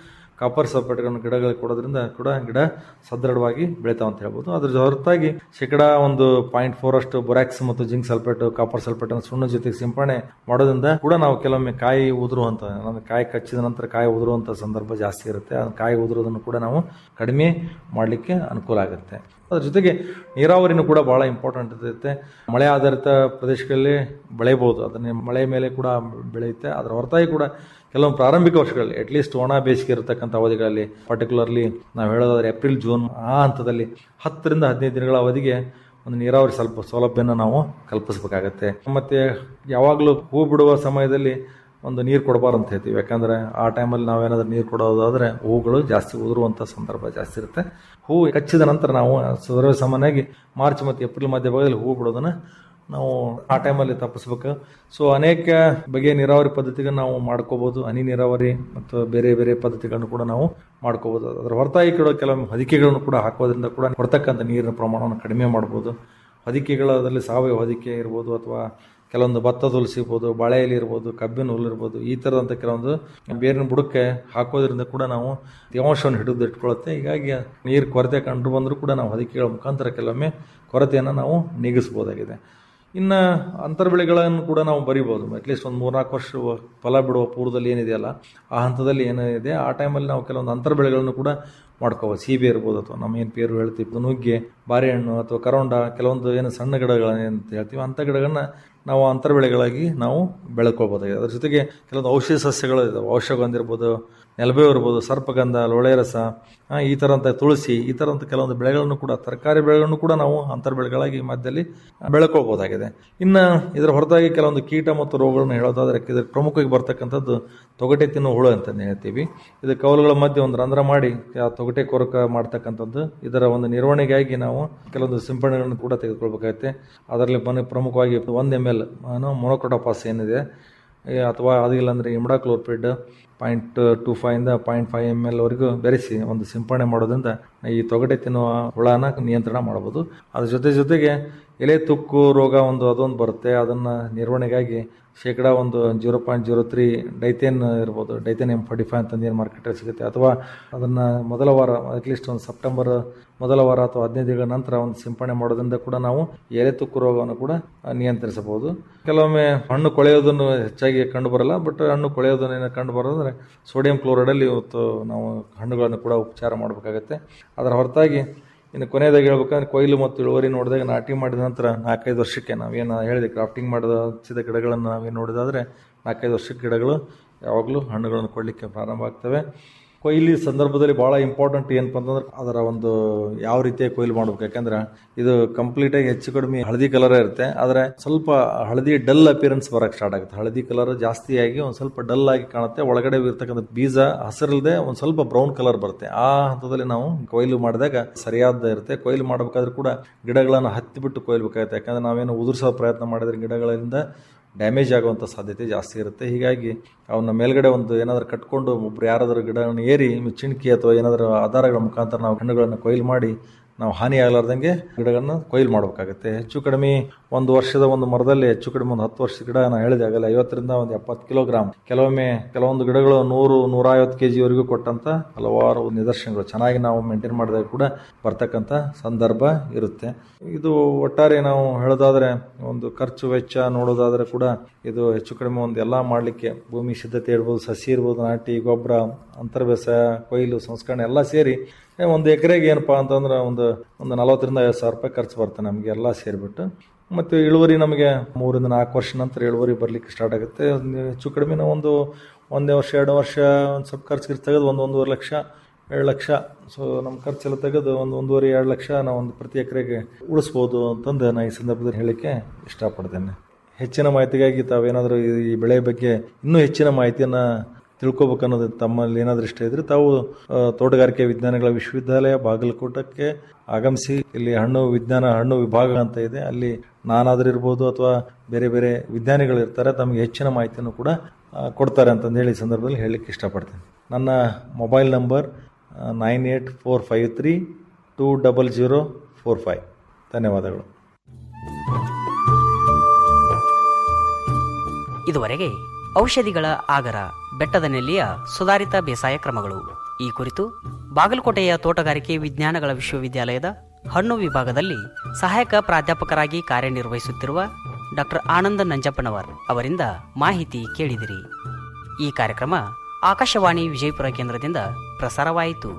ಕಾಪರ್ ಸಲ್ಫೇಟ್ಗಳನ್ನು ಗಿಡಗಳಿಗೆ ಕೊಡೋದ್ರಿಂದ ಕೂಡ ಗಿಡ ಸದೃಢವಾಗಿ ಬೆಳಿತಾವ ಅಂತ ಹೇಳ್ಬೋದು ಅದ್ರ ಹೊರತಾಗಿ ಶೇಕಡ ಒಂದು ಪಾಯಿಂಟ್ ಫೋರ್ ಅಷ್ಟು ಬೊರಾಕ್ಸ್ ಮತ್ತು ಜಿಂಕ್ ಸಲ್ಫೇಟ್ ಕಾಪರ್ ಸಲ್ಫೇಟ್ ಅನ್ನು ಸುಣ್ಣ ಜೊತೆಗೆ ಸಿಂಪಡಣೆ ಮಾಡೋದ್ರಿಂದ ಕೂಡ ನಾವು ಕೆಲವೊಮ್ಮೆ ಕಾಯಿ ಉದುರುವಂತ ಅಂದ್ರೆ ಕಾಯಿ ಕಚ್ಚಿದ ನಂತರ ಕಾಯಿ ಉದುರುವಂತ ಸಂದರ್ಭ ಜಾಸ್ತಿ ಇರುತ್ತೆ ಆ ಕಾಯಿ ಉದುರೋದನ್ನು ಕೂಡ ನಾವು ಕಡಿಮೆ ಮಾಡಲಿಕ್ಕೆ ಅನುಕೂಲ ಆಗುತ್ತೆ ಅದ್ರ ಜೊತೆಗೆ ನೀರಾವರಿನೂ ಕೂಡ ಬಹಳ ಇಂಪಾರ್ಟೆಂಟ್ ಇರುತ್ತೆ ಮಳೆ ಆಧಾರಿತ ಪ್ರದೇಶಗಳಲ್ಲಿ ಬೆಳೆಯಬಹುದು ಅದನ್ನ ಮಳೆ ಮೇಲೆ ಕೂಡ ಬೆಳೆಯುತ್ತೆ ಅದರ ಹೊರತಾಗಿ ಕೂಡ ಕೆಲವೊಂದು ಪ್ರಾರಂಭಿಕ ವರ್ಷಗಳಲ್ಲಿ ಅಟ್ಲೀಸ್ಟ್ ಒಣ ಬೇಸಿಗೆ ಇರತಕ್ಕಂಥ ಅವಧಿಗಳಲ್ಲಿ ಪರ್ಟಿಕ್ಯುಲರ್ಲಿ ನಾವು ಹೇಳೋದಾದ್ರೆ ಏಪ್ರಿಲ್ ಜೂನ್ ಆ ಹಂತದಲ್ಲಿ ಹತ್ತರಿಂದ ಹದಿನೈದು ದಿನಗಳ ಅವಧಿಗೆ ಒಂದು ನೀರಾವರಿ ಸ್ವಲ್ಪ ಸೌಲಭ್ಯನ ನಾವು ಕಲ್ಪಿಸಬೇಕಾಗತ್ತೆ ಮತ್ತೆ ಯಾವಾಗಲೂ ಹೂ ಬಿಡುವ ಸಮಯದಲ್ಲಿ ಒಂದು ನೀರು ಕೊಡಬಾರ್ದು ಅಂತ ಹೇಳ್ತೀವಿ ಯಾಕಂದ್ರೆ ಆ ಟೈಮಲ್ಲಿ ನಾವೇನಾದ್ರೂ ನೀರು ಕೊಡೋದಾದ್ರೆ ಹೂಗಳು ಜಾಸ್ತಿ ಉದುರುವಂಥ ಸಂದರ್ಭ ಜಾಸ್ತಿ ಇರುತ್ತೆ ಹೂ ಕಚ್ಚಿದ ನಂತರ ನಾವು ಸರ್ವೇ ಸಾಮಾನ್ಯವಾಗಿ ಮಾರ್ಚ್ ಮತ್ತು ಏಪ್ರಿಲ್ ಮಧ್ಯಭಾಗದಲ್ಲಿ ಹೂ ಬಿಡೋದನ್ನ ನಾವು ಆ ಟೈಮಲ್ಲಿ ತಪ್ಪಿಸ್ಬೇಕು ಸೊ ಅನೇಕ ಬಗೆಯ ನೀರಾವರಿ ಪದ್ಧತಿಗಳನ್ನ ನಾವು ಮಾಡ್ಕೋಬಹುದು ಹನಿ ನೀರಾವರಿ ಮತ್ತು ಬೇರೆ ಬೇರೆ ಪದ್ಧತಿಗಳನ್ನು ಕೂಡ ನಾವು ಮಾಡ್ಕೋಬಹುದು ಅದರ ಹೊರತಾಗಿ ಕೂಡ ಕೆಲವೊಮ್ಮೆ ಹೊದಿಕೆಗಳನ್ನು ಕೂಡ ಹಾಕೋದ್ರಿಂದ ಕೂಡ ಕೊಡ್ತಕ್ಕಂಥ ನೀರಿನ ಪ್ರಮಾಣವನ್ನು ಕಡಿಮೆ ಮಾಡ್ಬೋದು ಹೊದಿಕೆಗಳಲ್ಲಿ ಸಾವಯವ ಹೊದಿಕೆ ಇರ್ಬೋದು ಅಥವಾ ಕೆಲವೊಂದು ಭತ್ತದ ಹುಲ್ಲು ಸಿಗ್ಬೋದು ಬಾಳೆ ಎಲೆ ಇರ್ಬೋದು ಕಬ್ಬಿನ ಹುಲ್ಲು ಇರ್ಬೋದು ಈ ಥರದಂಥ ಕೆಲವೊಂದು ಬೇರಿನ ಬುಡಕ್ಕೆ ಹಾಕೋದ್ರಿಂದ ಕೂಡ ನಾವು ತೇವಾಂಶವನ್ನು ಹಿಡಿದು ಇಟ್ಕೊಳ್ಳುತ್ತೆ ಹೀಗಾಗಿ ನೀರು ಕೊರತೆ ಕಂಡು ಬಂದರೂ ಕೂಡ ನಾವು ಹೊದಿಕೆಗಳ ಮುಖಾಂತರ ಕೆಲವೊಮ್ಮೆ ಕೊರತೆಯನ್ನು ನಾವು ನೀಗಿಸ್ಬೋದಾಗಿದೆ ಇನ್ನು ಅಂತರ್ ಬೆಳೆಗಳನ್ನು ಕೂಡ ನಾವು ಬರಿಬೋದು ಅಟ್ಲೀಸ್ಟ್ ಒಂದು ಮೂರ್ನಾಲ್ಕು ವರ್ಷ ಫಲ ಬಿಡುವ ಪೂರ್ವದಲ್ಲಿ ಏನಿದೆಯಲ್ಲ ಆ ಹಂತದಲ್ಲಿ ಏನಿದೆ ಆ ಟೈಮಲ್ಲಿ ನಾವು ಕೆಲವೊಂದು ಅಂತರ್ ಬೆಳೆಗಳನ್ನು ಕೂಡ ಮಾಡ್ಕೋಬೋದು ಸೀಬೆ ಇರ್ಬೋದು ಅಥವಾ ನಮ್ಮ ಏನು ಪೇರು ಹೇಳ್ತೀವಿ ನುಗ್ಗೆ ಬಾರೆಹಣ್ಣು ಅಥವಾ ಕರೋಂಡ ಕೆಲವೊಂದು ಏನು ಸಣ್ಣ ಗಿಡಗಳನ್ನ ಅಂತ ಹೇಳ್ತೀವಿ ಅಂಥ ಗಿಡಗಳನ್ನ ನಾವು ಅಂತರ್ ಬೆಳೆಗಳಾಗಿ ನಾವು ಬೆಳ್ಕೊಳ್ಬೋದಾಗಿದೆ ಅದ್ರ ಜೊತೆಗೆ ಕೆಲವೊಂದು ಔಷಧಿ ಸಸ್ಯಗಳು ಇದಾವೆ ಔಷಧಗಂಧ ಇರ್ಬೋದು ನೆಲಬೇವು ಇರ್ಬೋದು ಸರ್ಪಗಂಧ ಲೋಳೆ ರಸ ಆ, ಈ ಥರಂಥ ತುಳಸಿ ಈ ಥರಂಥ ಕೆಲವೊಂದು ಬೆಳೆಗಳನ್ನು ಕೂಡ ತರಕಾರಿ ಬೆಳೆಗಳನ್ನು ಕೂಡ ನಾವು ಅಂತರ್ ಬೆಳೆಗಳಾಗಿ ಮಧ್ಯದಲ್ಲಿ ಬೆಳ್ಕೊಳ್ಬೋದಾಗಿದೆ ಇನ್ನು ಇದರ ಹೊರತಾಗಿ ಕೆಲವೊಂದು ಕೀಟ ಮತ್ತು ರೋಗಗಳನ್ನು ಹೇಳೋದಾದ್ರೆ ಇದಕ್ಕೆ ಪ್ರಮುಖವಾಗಿ ಬರ್ತಕ್ಕಂಥದ್ದು ತೊಗಟೆ ತಿನ್ನುವ ಹುಳು ಅಂತ ಹೇಳ್ತೀವಿ ಇದು ಕವಲುಗಳ ಮಧ್ಯೆ ಒಂದು ರಂಧ್ರ ಮಾಡಿ ಆ ತೊಗಟೆ ಕೊರಕ ಮಾಡ್ತಕ್ಕಂಥದ್ದು ಇದರ ಒಂದು ನಿರ್ವಹಣೆಗಾಗಿ ನಾವು ಕೆಲವೊಂದು ಸಿಂಪಡಣೆಗಳನ್ನು ಕೂಡ ತೆಗೆದುಕೊಳ್ಬೇಕಾಗುತ್ತೆ ಅದರಲ್ಲಿ ಮನೆ ಪ್ರಮುಖವಾಗಿ ಒಂದು ಎಮ್ ಎಲ್ ಮೊನೊಕೊಟೋಪಾಸ್ ಏನಿದೆ ಏ, ಅಥವಾ ಅದಿಲ್ಲ ಅಂದರೆ ಇಮ್ಡಾಕ್ಲೋರ್ಪಿಡ್ ಪಾಯಿಂಟ್ ಟು ಫೈವಿಂದ ಪಾಯಿಂಟ್ ಫೈವ್ ಎಮ್ ಎಲ್ ವರೆಗೂ ಬೆರೆಸಿ ಒಂದು ಸಿಂಪಡಣೆ ಮಾಡೋದ್ರಿಂದ ಈ ತೊಗಟೆ ತಿನ್ನುವ ಹುಳನ ನಿಯಂತ್ರಣ ಮಾಡ್ಬೋದು ಅದ್ರ ಜೊತೆ ಜೊತೆಗೆ ಎಲೆ ತುಕ್ಕು ರೋಗ ಒಂದು ಅದೊಂದು ಬರುತ್ತೆ ಅದನ್ನು ನಿರ್ವಹಣೆಗಾಗಿ ಶೇಕಡ ಒಂದು zero point zero three Dithane ಇರ್ಬೋದು ಡೈತೇನ್ ಎಮ್ ಫಾರ್ಟಿ ಫೈವ್ ಅಂತಂದು ಮಾರ್ಕೆಟಲ್ಲಿ ಸಿಗುತ್ತೆ ಅಥವಾ ಅದನ್ನು ಮೊದಲ ವಾರ ಅಟ್ಲೀಸ್ಟ್ ಒಂದು ಸೆಪ್ಟೆಂಬರ್ ಮೊದಲ ವಾರ ಅಥವಾ ಹದಿನೈದು ದಿನಗಳ ನಂತರ ಒಂದು ಸಿಂಪಡಣೆ ಮಾಡೋದ್ರಿಂದ ಕೂಡ ನಾವು ಎಲೆ ತುಕ್ಕು ರೋಗವನ್ನು ಕೂಡ ನಿಯಂತ್ರಿಸಬಹುದು ಕೆಲವೊಮ್ಮೆ ಹಣ್ಣು ಕೊಳೆಯೋದನ್ನು ಹೆಚ್ಚಾಗಿ ಕಂಡು ಬರಲ್ಲ ಬಟ್ ಹಣ್ಣು ಕೊಳೆಯೋದನ್ನು ಕಂಡು ಬರೋದಂದ್ರೆ ಸೋಡಿಯಂ ಕ್ಲೋರೈಡಲ್ಲಿ ಇವತ್ತು ನಾವು ಹಣ್ಣುಗಳನ್ನು ಕೂಡ ಉಪಚಾರ ಮಾಡಬೇಕಾಗತ್ತೆ ಅದರ ಹೊರತಾಗಿ ಇನ್ನು ಕೊನೆಯದಾಗಿ ಹೇಳ್ಬೇಕಂದ್ರೆ ಕೊಯ್ಲು ಮತ್ತು ಇಳುವರಿ ನೋಡಿದಾಗ ನಾಟಿ ಮಾಡಿದ ನಂತರ ನಾಲ್ಕೈದು ವರ್ಷಕ್ಕೆ ನಾವೇನು ಹೇಳಿದೆ ಕ್ರಾಫ್ಟಿಂಗ್ ಮಾಡಿದ ಹಚ್ಚಿದ ಗಿಡಗಳನ್ನು ನಾವೇನು ನೋಡಿದಾದ್ರೆ ನಾಲ್ಕೈದು ವರ್ಷಕ್ಕೆ ಗಿಡಗಳು ಯಾವಾಗಲೂ ಹಣ್ಣುಗಳನ್ನು ಕೊಡಲಿಕ್ಕೆ ಪ್ರಾರಂಭ ಆಗ್ತವೆ ಕೊಯ್ಲಿ ಸಂದರ್ಭದಲ್ಲಿ ಭಾಳ ಇಂಪಾರ್ಟೆಂಟ್ ಏನಪ್ಪ ಅಂತಂದ್ರೆ ಅದರ ಒಂದು ಯಾವ ರೀತಿಯಾಗಿ ಕೊಯ್ಲು ಮಾಡ್ಬೇಕು ಯಾಕಂದ್ರೆ ಇದು ಕಂಪ್ಲೀಟಾಗಿ ಹೆಚ್ಚು ಕಡಿಮೆ ಹಳದಿ ಕಲರ್ ಇರುತ್ತೆ ಆದರೆ ಸ್ವಲ್ಪ ಹಳದಿ ಡಲ್ ಅಪಿಯರೆನ್ಸ್ ಬರಕ್ಕೆ ಸ್ಟಾರ್ಟ್ ಆಗುತ್ತೆ ಹಳದಿ ಕಲರ್ ಜಾಸ್ತಿಯಾಗಿ ಒಂದು ಸ್ವಲ್ಪ ಡಲ್ ಆಗಿ ಕಾಣುತ್ತೆ ಒಳಗಡೆ ಇರ್ತಕ್ಕಂಥ ಬೀಜ ಹಸಿರಲ್ದೆ ಒಂದು ಸ್ವಲ್ಪ ಬ್ರೌನ್ ಕಲರ್ ಬರುತ್ತೆ ಆ ಹಂತದಲ್ಲಿ ನಾವು ಕೊಯ್ಲು ಮಾಡಿದಾಗ ಸರಿಯಾದ ಇರುತ್ತೆ ಕೊಯ್ಲು ಮಾಡಬೇಕಾದ್ರೂ ಕೂಡ ಗಿಡಗಳನ್ನು ಹತ್ತಿ ಬಿಟ್ಟು ಕೊಯ್ಲ್ಬೇಕಾಗುತ್ತೆ ಯಾಕಂದ್ರೆ ನಾವೇನು ಉದುರಿಸೋ ಪ್ರಯತ್ನ ಮಾಡಿದ್ರೆ ಗಿಡಗಳಿಂದ ಡ್ಯಾಮೇಜ್ ಆಗುವಂಥ ಸಾಧ್ಯತೆ ಜಾಸ್ತಿ ಇರುತ್ತೆ ಹೀಗಾಗಿ ಅವನ್ನ ಮೇಲ್ಗಡೆ ಒಂದು ಏನಾದರೂ ಕಟ್ಕೊಂಡು ಒಬ್ರು ಯಾರಾದರೂ ಗಿಡಗಳನ್ನು ಏರಿ ಚಿಣಕಿ ಅಥವಾ ಏನಾದರೂ ಆಧಾರಗಳ ಮುಖಾಂತರ ನಾವು ಹಣ್ಣುಗಳನ್ನು ಕೊಯ್ಲು ಮಾಡಿ ನಾವು ಹಾನಿ ಆಗಲಾರ್ದಂಗೆ ಗಿಡಗಳನ್ನ ಕೊಯ್ಲು ಮಾಡಬೇಕಾಗುತ್ತೆ ಹೆಚ್ಚು ಕಡಿಮೆ ಒಂದು ವರ್ಷದ ಒಂದು ಮರದಲ್ಲಿ ಹೆಚ್ಚು ಕಡಿಮೆ ಒಂದು ಹತ್ತು ವರ್ಷದ ಗಿಡ ನಾನು ಹೇಳಿದೆ ಆಗಲ್ಲ ಐವತ್ತರಿಂದ ಒಂದು ಎಪ್ಪತ್ತು ಕಿಲೋಗ್ರಾಮ್ ಕೆಲವೊಮ್ಮೆ ಕೆಲವೊಂದು ಗಿಡಗಳು ನೂರು ನೂರೈವತ್ತು ಕೆ ಜಿವರೆಗೂ ಕೊಟ್ಟಂತ ಹಲವಾರು ನಿದರ್ಶನಗಳು ಚೆನ್ನಾಗಿ ನಾವು ಮೇಂಟೈನ್ ಮಾಡಿದಾಗ ಕೂಡ ಬರ್ತಕ್ಕಂಥ ಸಂದರ್ಭ ಇರುತ್ತೆ ಇದು ಒಟ್ಟಾರೆ ನಾವು ಹೇಳೋದಾದ್ರೆ ಒಂದು ಖರ್ಚು ವೆಚ್ಚ ನೋಡೋದಾದ್ರೆ ಕೂಡ ಇದು ಹೆಚ್ಚು ಕಡಿಮೆ ಒಂದು ಎಲ್ಲ ಮಾಡಲಿಕ್ಕೆ ಭೂಮಿ ಸಿದ್ಧತೆ ಇರ್ಬೋದು ಸಸಿ ಇರ್ಬೋದು ನಾಟಿ ಗೊಬ್ಬರ ಅಂತರ್ ಬೇಸಾಯ ಕೊಯ್ಲು ಸಂಸ್ಕರಣೆ ಎಲ್ಲ ಸೇರಿ ಏ, ಒಂದು ಎಕರೆಗೆ ಏನಪ್ಪಾ ಅಂತಂದ್ರೆ ಒಂದು ಒಂದು ನಲವತ್ತರಿಂದ ಐವತ್ತು ಸಾವಿರ ರೂಪಾಯಿ ಖರ್ಚು ಬರುತ್ತೆ ನಮಗೆ ಎಲ್ಲ ಸೇರಿಬಿಟ್ಟು ಮತ್ತು ಇಳುವರಿ ನಮಗೆ ಮೂರಿಂದ ನಾಲ್ಕು ವರ್ಷ ನಂತರ ಇಳುವರಿ ಬರಲಿಕ್ಕೆ ಸ್ಟಾರ್ಟ್ ಆಗುತ್ತೆ ಒಂದು ಹೆಚ್ಚು ಕಡಿಮೆ ನಾವು ಒಂದು ಒಂದೇ ವರ್ಷ ಎರಡು ವರ್ಷ ಒಂದು ಸ್ವಲ್ಪ ಖರ್ಚು ತೆಗೆದು ಒಂದು ಒಂದೂವರೆ ಲಕ್ಷ ಎರಡು ಲಕ್ಷ ಸೊ ನಮ್ಮ ಖರ್ಚೆಲ್ಲ ತೆಗೆದು ಒಂದು ಒಂದೂವರೆ ಎರಡು ಲಕ್ಷ ನಾವು ಒಂದು ಪ್ರತಿ ಎಕರೆಗೆ ಉಳಿಸ್ಬೋದು ಅಂತಂದು ನಾನು ಈ ಸಂದರ್ಭದಲ್ಲಿ ಹೇಳಲಿಕ್ಕೆ ಇಷ್ಟಪಡ್ತೇನೆ ಹೆಚ್ಚಿನ ಮಾಹಿತಿಗಾಗಿ ತಾವೇನಾದರೂ ಈ- ಈ ಬೆಳೆ ಬಗ್ಗೆ ಇನ್ನೂ ಹೆಚ್ಚಿನ ಮಾಹಿತಿಯನ್ನು ತಿಳ್ಕೊಬೇಕು ಅನ್ನೋದು ತಮ್ಮಲ್ಲಿ ಏನಾದರೂ ಇಷ್ಟ ಇದ್ರೆ ತಾವು ಆ, ತೋಟಗಾರಿಕೆ ವಿಜ್ಞಾನಗಳ ವಿಶ್ವವಿದ್ಯಾಲಯ ಬಾಗಲಕೋಟಕ್ಕೆ ಆಗಮಿಸಿ ಇಲ್ಲಿ ಹಣ್ಣು ವಿಜ್ಞಾನ ಹಣ್ಣು ವಿಭಾಗ ಅಂತ ಇದೆ ಅಲ್ಲಿ ನಾನಾದರೂ ಇರ್ಬೋದು ಅಥವಾ ಬೇರೆ ಬೇರೆ ವಿಜ್ಞಾನಿಗಳು ಇರ್ತಾರೆ ತಮಗೆ ಹೆಚ್ಚಿನ ಮಾಹಿತಿಯನ್ನು ಕೂಡ ಆ, ಕೊಡ್ತಾರೆ ಅಂತಂದು ಹೇಳಿ ಈ ಸಂದರ್ಭದಲ್ಲಿ ಹೇಳಲಿಕ್ಕೆ ಇಷ್ಟಪಡ್ತೇನೆ ನನ್ನ mobile number nine eight four five three two double zero four five ಧನ್ಯವಾದಗಳು ಇದುವರೆಗೆ ಔಷಧಿಗಳ ಆಗರ ಬೆಟ್ಟದ ನೆಲ್ಲಿಯ ಸುಧಾರಿತ ಬೇಸಾಯ ಕ್ರಮಗಳು ಈ ಕುರಿತು ಬಾಗಲಕೋಟೆಯ ತೋಟಗಾರಿಕೆ ವಿಜ್ಞಾನಗಳ ವಿಶ್ವವಿದ್ಯಾಲಯದ ಹಣ್ಣು ವಿಭಾಗದಲ್ಲಿ ಸಹಾಯಕ ಪ್ರಾಧ್ಯಾಪಕರಾಗಿ ಕಾರ್ಯನಿರ್ವಹಿಸುತ್ತಿರುವ ಡಾಕ್ಟರ್ ಆನಂದ ನಂಜಪ್ಪನವರ್ ಅವರಿಂದ ಮಾಹಿತಿ ಕೇಳಿದಿರಿ ಈ ಕಾರ್ಯಕ್ರಮ ಆಕಾಶವಾಣಿ ವಿಜಯಪುರ ಕೇಂದ್ರದಿಂದ ಪ್ರಸಾರವಾಯಿತು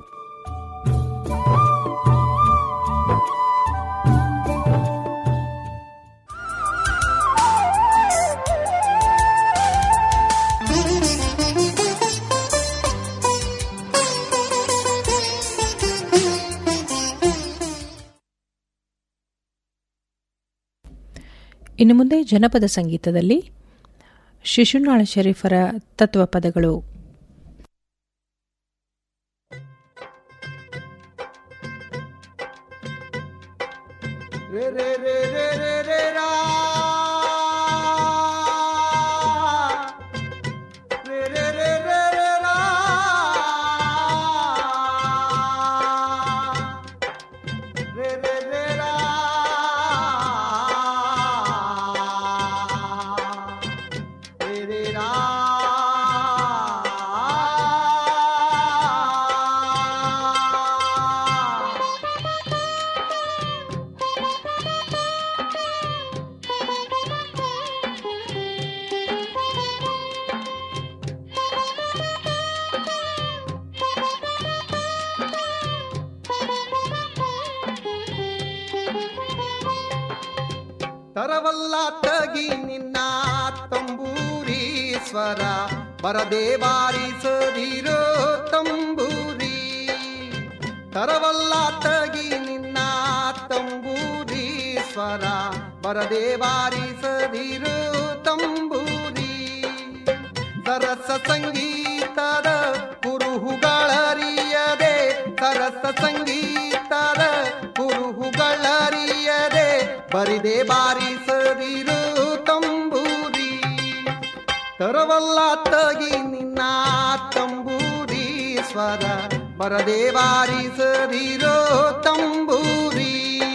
ಇನ್ನು ಮುಂದೆ ಜನಪದ ಸಂಗೀತದಲ್ಲಿ ಶಿಶುನಾಳ ಶರೀಫರ ತತ್ವಪದಗಳು ರೇ ರೇ ರೇ ರೇ ರೇ ರೇ ರಾ ರೇ ರೇ ರೇ ರೇ ರೇ ರಾ ರೇ ರೇ ರೇ ರಾ ರೇ ರೇ ರಾ ತರವಲ್ಲ ತಗಿ ನಿನ್ನ ತಂಬೂರಿ ಸ್ವರ ಬರದೆ ಬಾರಿಸದಿರೋ ತಂಬೂರಿ ತರವಲ್ಲ ತಗಿ ನಿನ್ನ ತಂಬೂರಿ ಸ್ವರ ಬರದೆ ಬಾರಿಸದಿರೋ ತಂಬೂರಿ ಸರಸ ಸಂಗೀತದ ಕುರುಹುಗಳರಿಯದೆ ಸರಸ ಸಂಗೀತದ ಕುರುಹುಗಳರಿಯದೆ ಬರಿದೆ ಬಾರಿಸದಿರು ತಂಬೂರಿ ತರವಲ್ಲ ತಗಿ ನಿನ್ನ ತಂಬೂರಿ ಸ್ವರ ಬರದೆ ಬಾರಿಸದಿರೋ ತಂಬೂರಿ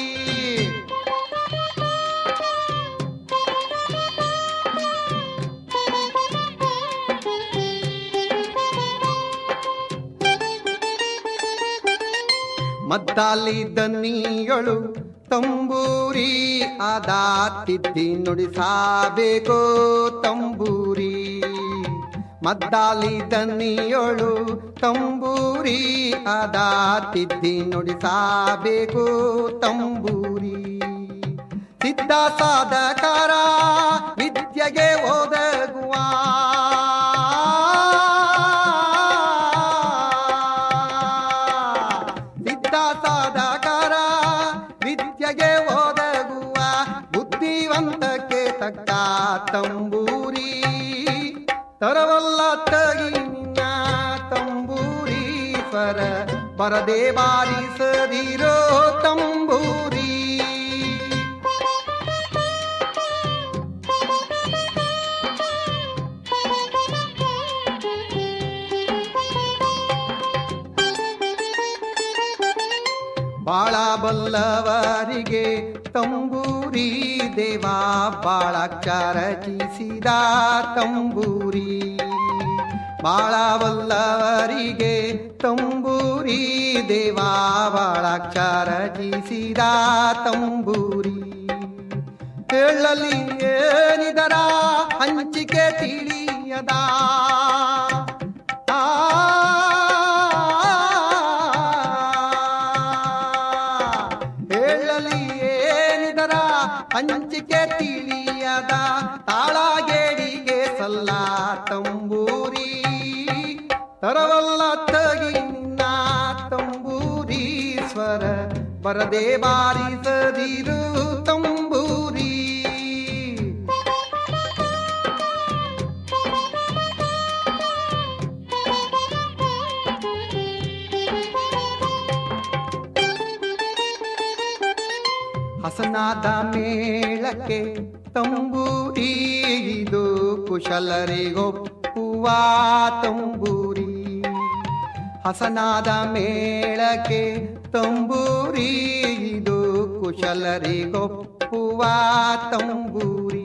ಮದ್ದಾಲಿ ದನಿಯಳು ತಂಬೂರಿ ಆದ ತಿದ್ದಿ ನುಡಿಸಬೇಕು ತಂಬೂರಿ ಮದ್ದಾಲಿ ದನಿಯಳು ತಂಬೂರಿ ಆದ ತಿದ್ದಿ ನುಡಿಸಬೇಕು ತಂಬೂರಿ ಸಿದ್ಧ ಸಾಧಕಾರ ವಿದ್ಯೆಗೆ ಒದಗುವ ಸಿದ್ಧ ಸಾಧಕಾರ ವಿದ್ಯೆಗೆ ಒದಗುವ ಬುದ್ಧಿವಂತಕ್ಕೆ ತಕ್ಕ ತಂಬೂರಿ ತರವಲ್ಲ ತಗಿ ನಿನ್ನ ತಂಬೂರಿ ಸ್ವರ ಬರದೆ ಬಾರಿಸದಿರೋ ತಂಬೂರಿ ಬಾಳ ಬಲ್ಲವರಿಗೆ ತಂಬೂರಿ ದೇವಾ ಬಾಳಾಕ್ಷರ ರಚಿಸಿದ ತಂಬೂರಿ ಬಾಳ ಬಲ್ಲವರಿಗೆ ತಂಬೂರಿ ದೇವಾ ಬಾಳಾಕ್ಷರ ರಚಿಸಿದ ತಂಬೂರಿ ಹೇಳಲಿ ಏನಿದರ ಹಂಚಿಕೆ ತಿಳಿಯದ ಆ ಹೇಳಲಿ ಏನಿದರ ಹಂಚಿಕೆ ತಿಳಿಯದ ತಾಳಗೇಡಿಗೆ ಸಲ್ಲ ತಂಬೂರಿ ತರವಲ್ಲ ತಗಿ ನಿನ್ನ ತಂಬೂರಿ ಸ್ವರ ಬರದೆ ಬಾರಿಸದಿರು ತಂಬೂರಿ ಹಸನಾದ ಮೇಳಕ್ಕೆ ತಂಬೂರಿ ಇದು ಕುಶಲರಿಗೊಪ್ಪುವ ತಂಬೂರಿ ಹಸನಾದ ಮೇಳಕ್ಕೆ ತಂಬೂರಿ ಇದು ಕುಶಲರಿಗೊಪ್ಪುವ ತಂಬೂರಿ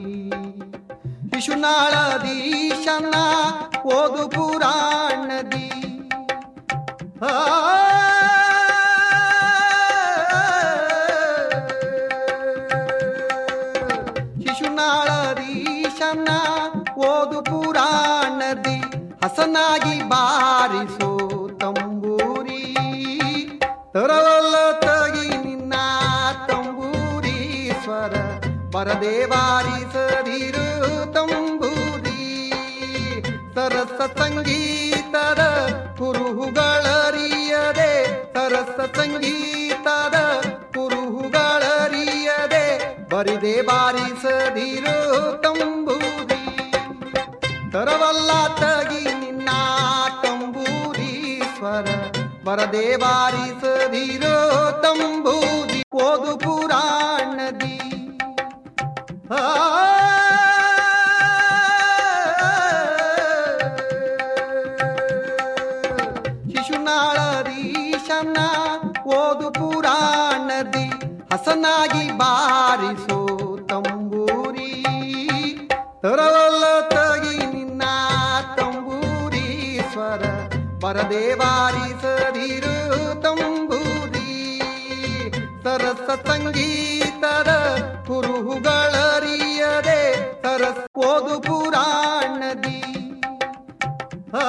ಶಿಶುನಾಳದೀಶನ ಓದು ಪುರಾಣದಿ ಶಿಶುನಾಳರೀಶನ ಓದು ಪುರಾಣದಿ ಹಸನಾಗಿ ಬಾರಿಸೋ ತಂಬೂರಿ ತರವಲ್ಲ ತಗಿ ನಿನ್ನ ತಂಬೂರಿ ಸ್ವರ ಬರದೆ ಬಾರಿಸದಿರು ತಂಬೂರಿ ಸರಸ ಸಂಗೀತದ ಕುರುಹುಗಳರಿಯದೆ ಸರಸ ಸಂಗೀತದ ಕುರುಹುಗಳರಿಯದೆ ಬರಿದೆ ಬಾರಿಸದಿರು ತಂಬೂರಿ ತರವಲ್ಲ ತಗಿ ನಿನ್ನ ತಂಬೂರಿ ಸ್ವರ ಬರದೆ ಬಾರಿಸದಿರೋ ತಂಬೂರಿ ಓದು ಪುರಾಣದಿ ಆ ಶಿಶುನಾಳರೀಶನ ಓದು ಪುರಾಣದಿ ಹಸನಾಗಿ ಬಾರಿಸೋ ತಂಬೂರಿ ತರವಲ್ಲ ತಗಿ ನಿನ್ನ ತಂಬೂರಿ ಸ್ವರ ಬರದೆ ಬಾರಿಸದಿರು ತಂಬೂರಿ ಸರಸ ಸಂಗೀತದ ಕುರುಹುಗಳರಿಯದೆ ಸರಸ ಓದು ಪುರಾಣದಿ ಆ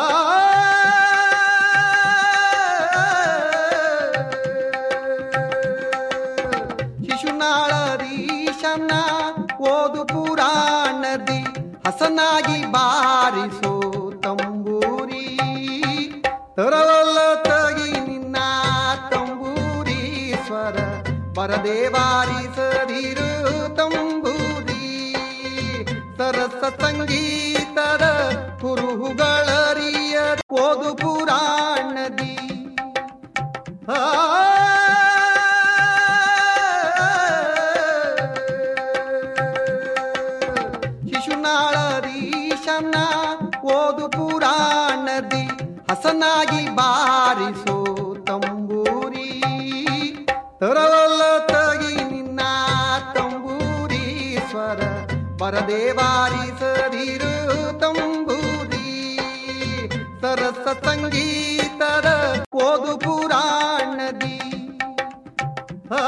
ಶಿಶುನಾಳರೀಶನ ಓದು ಪುರಾಣದಿ ಹಸನಾಗಿ ಬಾರಿಸೋ ತಂಬೂರಿ ತರವಲ್ಲ ತಗಿ ನಿನ್ನ ತಂಬೂರಿ ಸ್ವರ ಬರದೆ ಬಾರಿಸದಿರು ತಂಬೂರಿ ಸರಸ ಸಂಗೀತದ ಕುರುಹುಗಳರಿಯ ಓದು ಪುರಾಣದಿ ಆ ಶಿಶುನಾಳರೀಶನ ಓದು ಪುರಾಣದಿ ಹಸನಾಗಿ ಬಾರಿಸೋ ತಂಬೂರಿ ತರವಲ್ಲ ತಗಿ ನಿನ್ನ ತಂಬೂರಿ ಸ್ವರ ಬರದೆ ಬಾರಿಸದಿರು ತಂಬೂರಿ ಸರಸ ಸಂಗೀತದ ಓದು ಪುರಾಣದಿ ಆ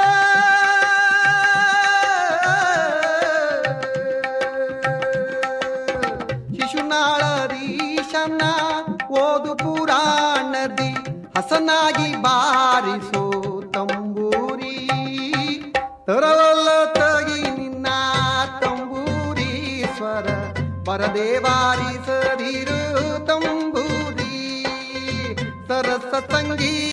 ಶಿಶುನಾಳರೀಶನ ಓದು ಪುರಾಣದಿ ಹಸನಾಗಿ ಬಾರಿಸೋ ತಂಬೂರಿ ತರವಲ್ಲ ತಗಿ ನಿನ್ನ ತಂಬೂರಿ ಸ್ವರ ಬರದೆ ಬಾರಿಸದಿರು ತಂಬೂರಿ ಸರಸ ಸಂಗೀತ